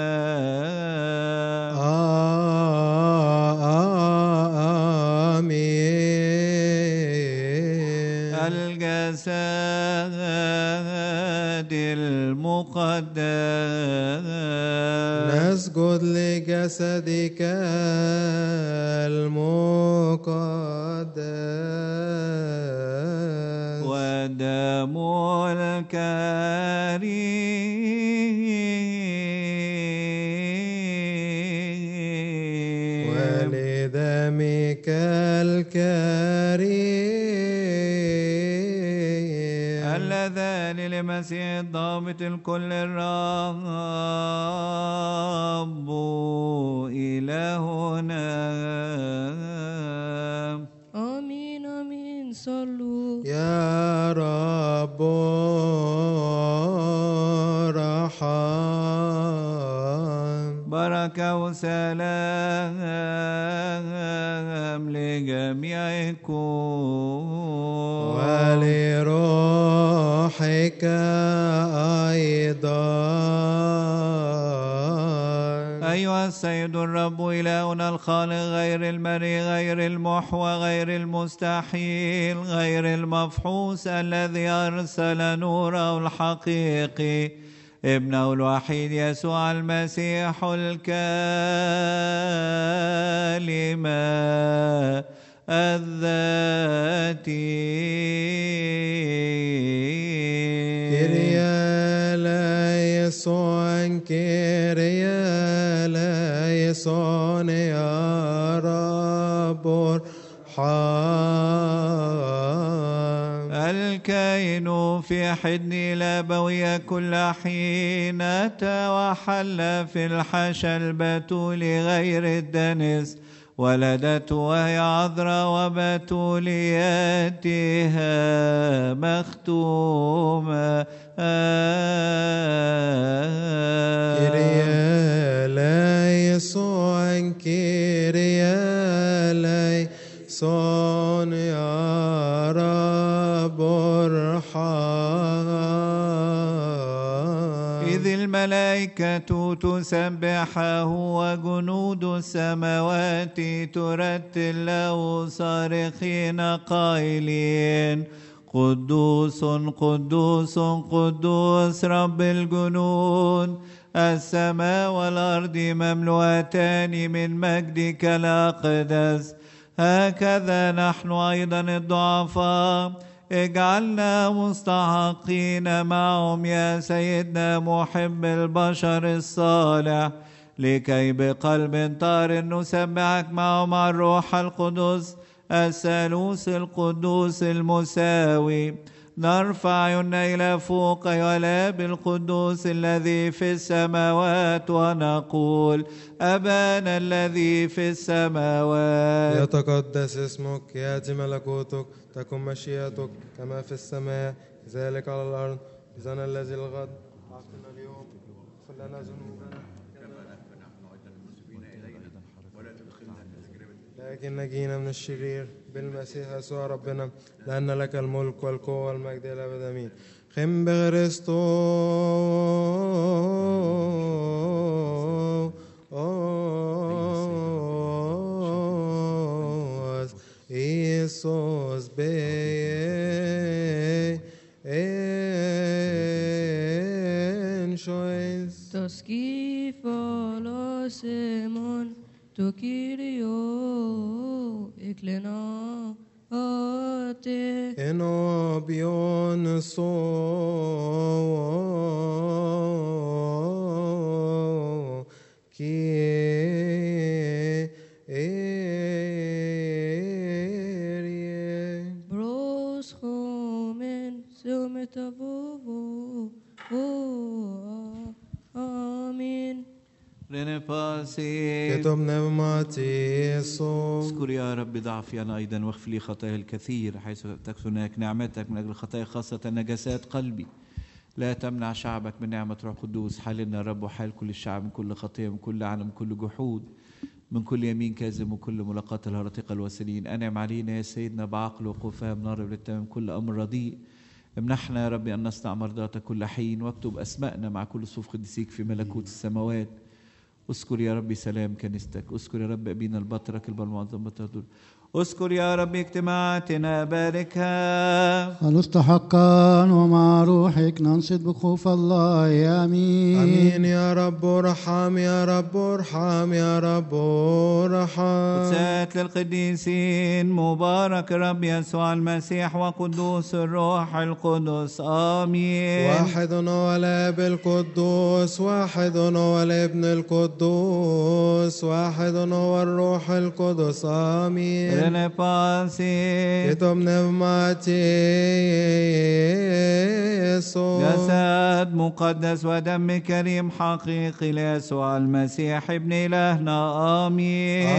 آمين
الجسد المقدس
نسجد لجسدك المقدس
ودم الكريم
ولدمك الكريم
اللذان لمسيح الضابط الكل الرب إلهنا
آمين آمين صلوا
يا رب رحم
بركة وسلام لجميعكم
ولروحك أيضا
أيها السيد الرب إلهنا الخالق غير المري غير المحوى غير المستحيل غير المفحوص الذي أرسل نوره الحقيقي ابنه الوحيد يسوع المسيح الكلمة الذاتي
كريا ليسون كريا ليسون يا رب ارحم
الكائن في حضن الأبوية كل حين توحل في الحشا البتول غير الدنس ولدته وهي عذراء وبتولياتها مختومة
كريا ليسون كريا ليسون يا رب ارحم
إذ الملائكة تسبحه وجنود السماوات ترتل له صارخين قائلين قدوس قدوس قدوس رب الجنود السماء والأرض مملوءتان من مجدك الأقدس هكذا نحن أيضا الضعفاء اجعلنا مستحقين معهم يا سيدنا محب البشر الصالح لكي بقلب طار نسبحك معه مع الروح القدس الثالوث القدوس المساوي نرفع عيوننا إلى فوق أيها الآب القدوس الذي في السماوات ونقول أبانا الذي في السماوات
يتقدس اسمك يأتي ملكوتك تكن مشيئتك كما في السماء ذلك على الأرض إذن الذي الغد أعطنا اليوم اغفر لنا ذنوبنا لكن نجينا من الشرير بالمسيح يسوع ربنا لأن لك الملك والقوة والمجد إلى الأبد آمين خم بغريستوس إيسوس بي إن شويس
Toskifalos emon to Kyrio eklena ate
Enobion so Kyrie.
bros homen sumetavovo Amen
رنفاسي
كتب نعمتي يسوع
اذكر يا رب ضعفي أنا أيضا واغفر لي خطايا الكثير حيث تكثر هناك نعمتك من أجل خطايا خاصة نجاسات قلبي لا تمنع شعبك من نعمة روح قدوس حالنا يا رب وحال كل الشعب من كل خطية من كل عالم من كل جحود من كل يمين كاذب وكل ملاقاة الهرطقة الواسلين أنعم علينا يا سيدنا بعقل وقفام نار بالتمام كل أمر رديء امنحنا يا رب أن نصنع مرضاتك كل حين واكتب أسماءنا مع كل صوف قديسيك في ملكوت السماوات اذكر يا رب سلام كنيستك اذكر يا رب أبينا البطرك البر المعظم بطرك اذكر يا رب اجتماعاتنا باركها
خلصت حقا ومع روحك ننصت بخوف الله امين
امين يا رب ارحم يا رب ارحم يا رب ارحم
قدسات للقديسين مبارك الرب يسوع المسيح وقدوس الروح القدس آمين
واحد هو الاب القدوس واحد هو الابن القدوس واحد هو الروح القدس امين
Renepasi
كتب نعمتي يسوع
جسد مقدس ودم كريم حقيقي ليسوع المسيح ابن إلهنا آمين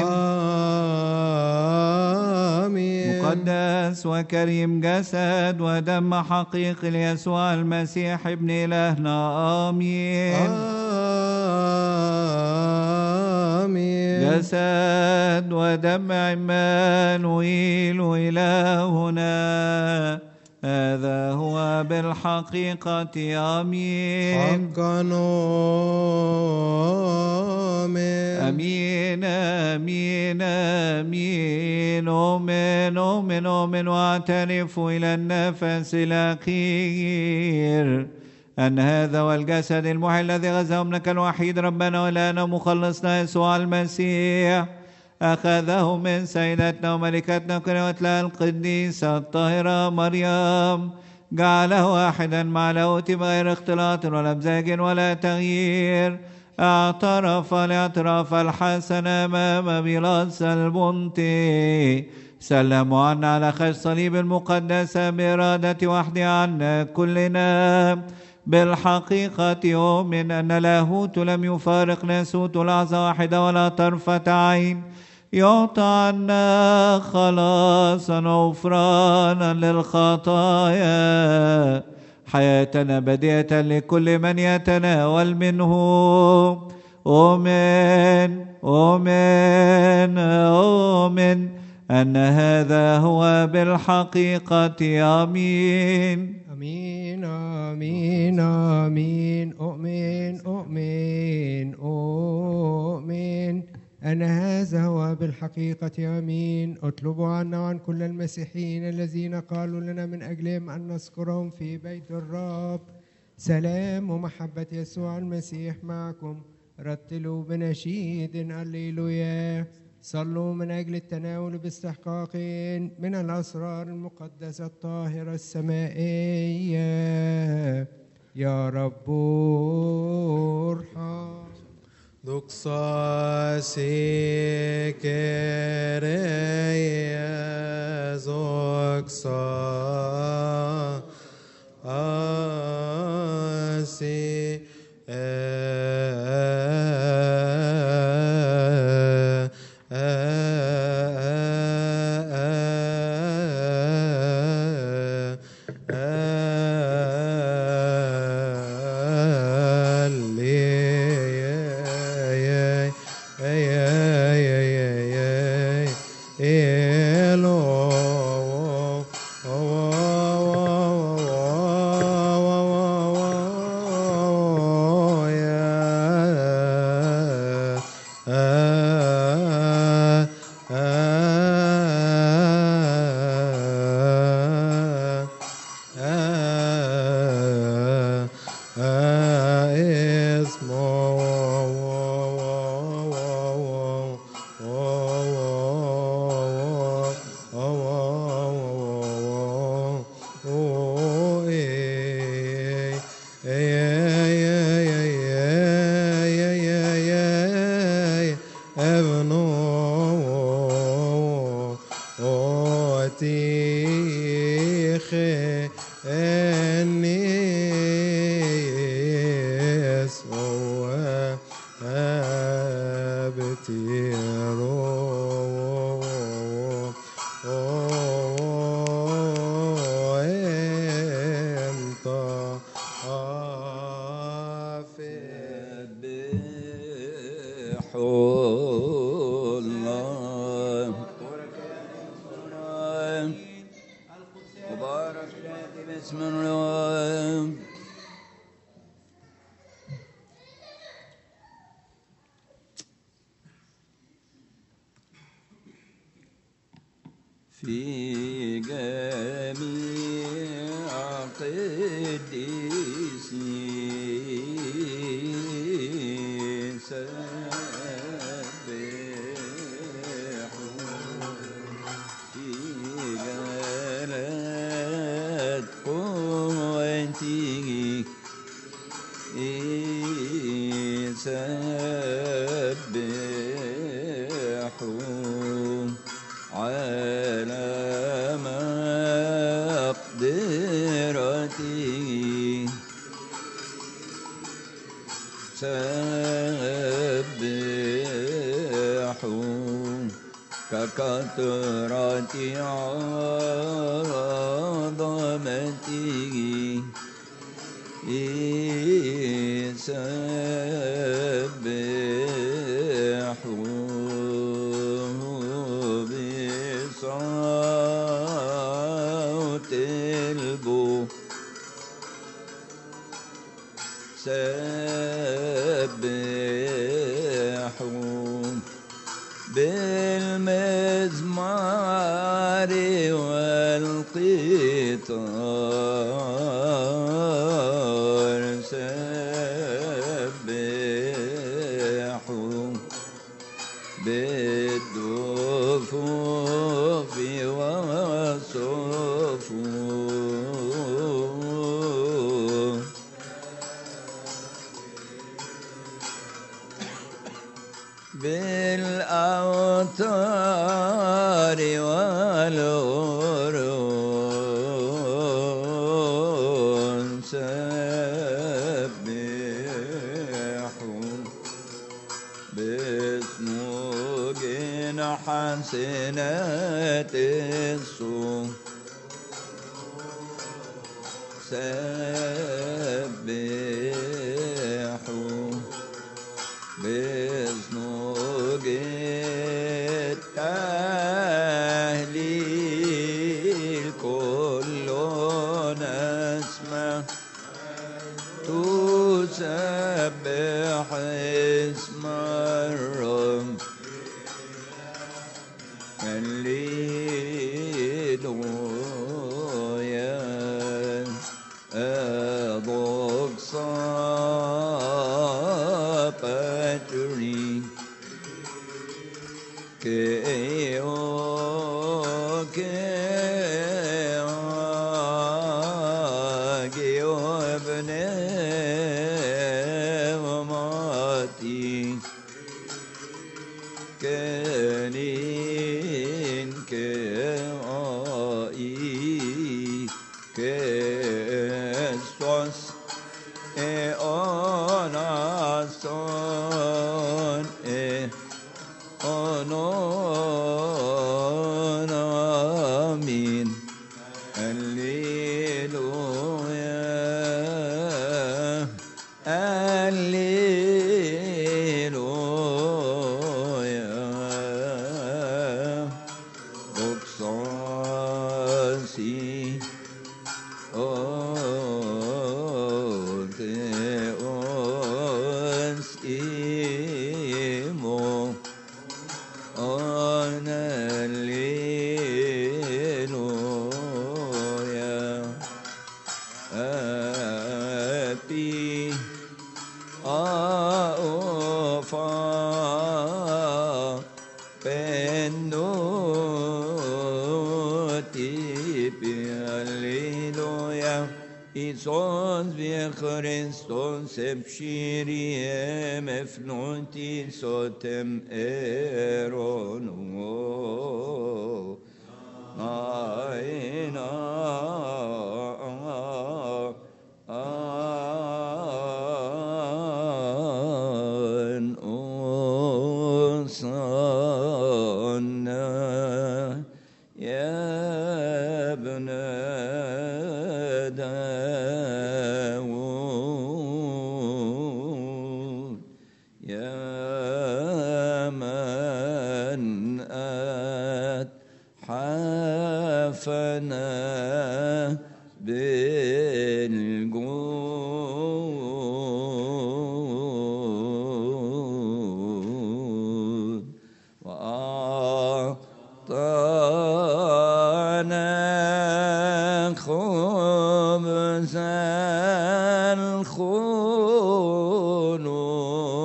آمين
مقدس وكريم جسد ودم حقيقي ليسوع المسيح ابن إلهنا آمين
آمين
جسد ودم عمانويل إلهنا هذا هو بالحقيقة آمين
حقا آمين
أمين أمين أمين أؤمن أؤمن أؤمن وأعترف إلى النفس الأخير أن هذا هو الجسد المحي الذي غزا ابنك الوحيد ربنا ولنا مخلصنا يسوع المسيح أخذه من سيدتنا وملكتنا كريمتنا القديسة الطاهرة مريم جعله واحدا مع لاهوت بغير اختلاط ولا بزاج ولا تغيير اعترف الاعتراف الحسن أمام بيلاطس البنطي سلموا عنا على خش صليب المقدسة بإرادة وحده عنا كلنا بالحقيقة يؤمن أن لاهوت لم يفارق ناسوت لحظة واحدة ولا طرفة عين يعطى عنا خلاصا وغفرانا للخطايا حياة أبدية لكل من يتناول منه أؤمن أؤمن أؤمن أن هذا هو بالحقيقة آمين
امين امين امين اؤمن اؤمن اؤمن ان هذا هو بالحقيقه امين اطلبوا عنا وعن كل المسيحيين الذين قالوا لنا من اجلهم ان نذكرهم في بيت الرب سلام ومحبه يسوع المسيح معكم رتلوا بنشيد هللويا صلوا من أجل التناول باستحقاق من الأسرار المقدسة الطاهرة السمائية يا رب ارحم
Doxasi Kyrie Zoxa Asi Otiche enis oa abtiro o enta afid
الله مبارك ياتي باسم الرب في جميع قديسي سبحوا في جلال قوته سبحوا على مقدرته سبحوا ككثرة عظمته سبحوا بصوت البو سبحوا بالمزمار والقطار سبحوا بالدفوف والصفوف بالأوتار والغرون سبحوا باسمك حسنات الصوم سبحوا باسمك التهليل كل نسمة تسبح اسم الرب هللويا أضوك صابتري كيو كيو كيو ابن وماتي كنين كأي كستوس اوناسون اونون امين هللويا هللويا اقصاصي اوتيوس ايمو انا الليلويا ابي أوفا بنوتي بهاليلويا إيسوس بخريستوس بشيري مفنوتي صوتم إيرونو عينا an أوصانا يا ابن داود يا من أتحفنا بالجود وأعطى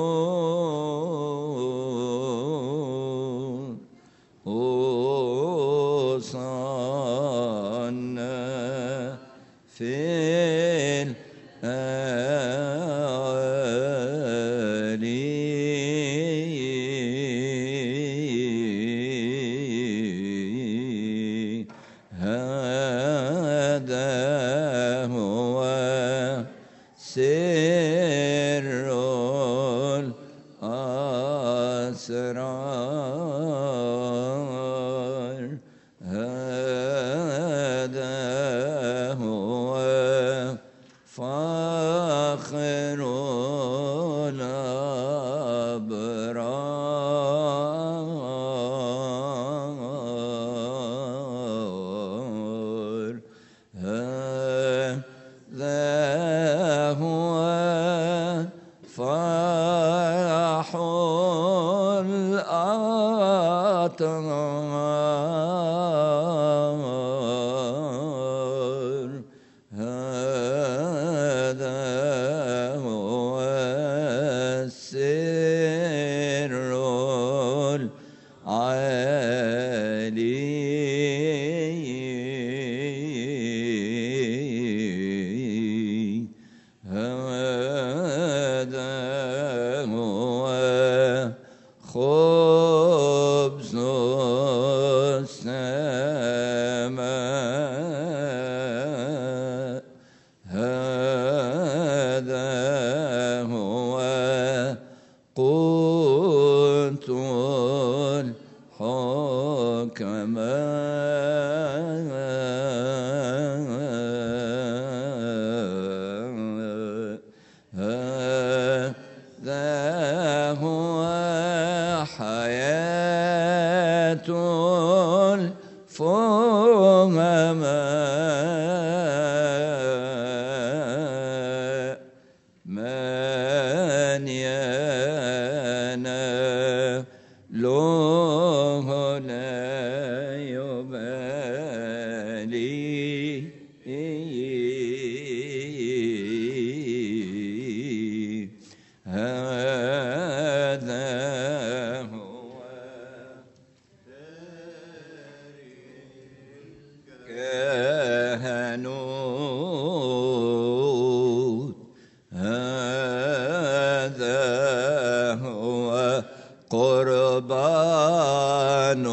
أوصانا في الأعالي هذا هو سر الأسرار هذا هو فخر الأبرار هذا هو فرح الأطهار هذا هو السر العالي هذا هو خبز السماء هذا هو قوت الحكماء هذا هو حياة الفهماء من يناله لا يبالي هذا هو كهنوت هذا هو قربان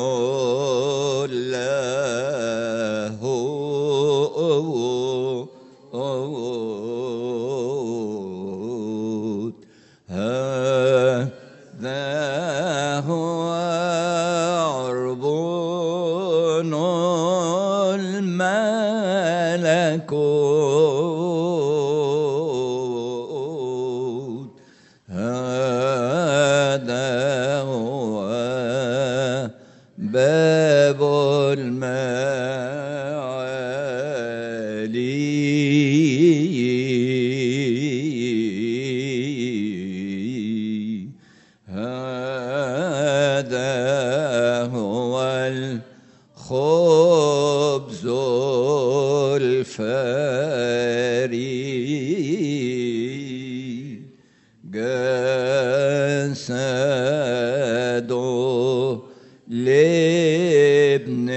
له هذا هو عربون الملكوت هذا هو باب المعالي هذا هو الخبز الفري جسد لابن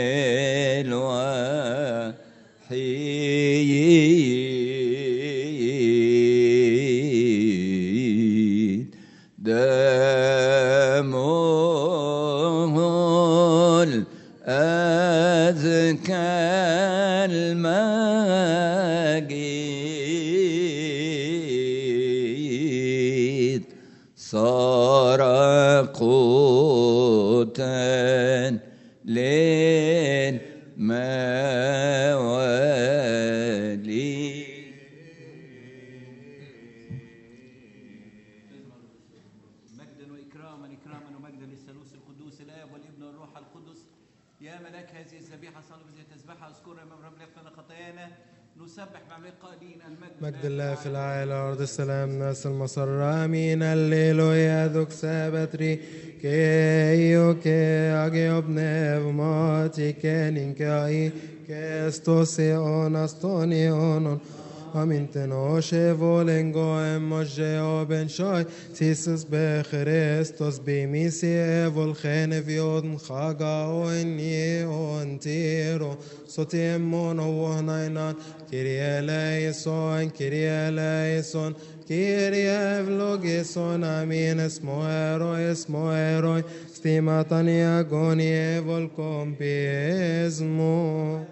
الوحيد دمه الأذكى المجيد صار قوتا للموالي
مجدا واكراما اكراما ومجدا للثالوث القدوس الاب والابن والروح القدس يا ملاك هذه الذبيحه صلوا بهذه التسبيحه اذكرنا امام رب لنا خطايانا نسبح مع ملك قائلين المجد
مجد الله في العالى أرض السلام ناس المسرة أمين الليلويا ذوك سابتري كيو كي أجيب نفماتي كنين كاي كستوسي أون أستوني أون Amintenoshe volengo emoshe ben shoy sisus be Christos be misi evol chene viodn chaga o eni o antiro sotem mono wohnainan kirie eleison kirie eleison kirie vlogison amin esmo eroi esmo eroi stimatani agoni evol compiesmo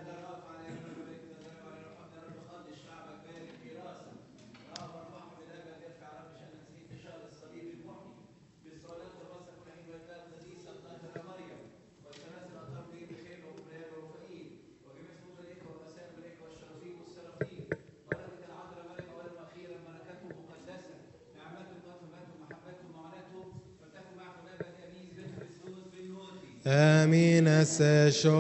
آمين السشومي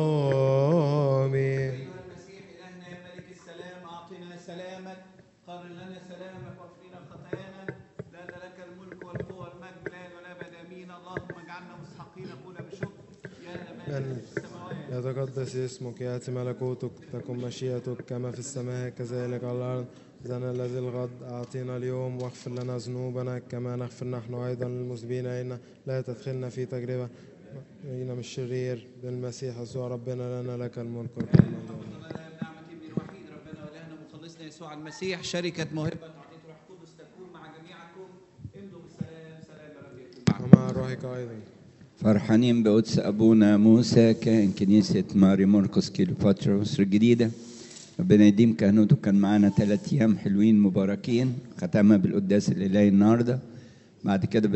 المسيح إلهنا يا ملك السلام أعطنا سلامك قرر لنا سلامك واغفر لنا خطايانا لأن لك الملك والقوة والمجد الآن والأبد آمين اللهم اجعلنا مستحقين نقول بشكر يا مالك السماوات
يتقدس اسمك يأتي ملكوتك تكن مشيئتك كما في السماء كذلك على الأرض إذن الذي الغد أعطينا اليوم واغفر لنا ذنوبنا كما نغفر نحن أيضا للمذنبين إن لا تدخلنا في تجربة إن من الشرير بالمسيح يسوع ربنا لنا لك الملك والقوة
نعمة ابن الوحيد ربنا وإلهنا مخلصنا يسوع المسيح شركة موهبة تعطية روح القدس تكون مع جميعكم امضوا بالسلام سلام رب يكون معكم
ومع روحك أيضا
فرحانين بقدس أبونا موسى كان كنيسة ماري مرقس كيلوباترا مصر الجديدة ربنا يديم كهنوته كان معانا ثلاث أيام حلوين مباركين ختمها بالقداس الإلهي النهاردة بعد كده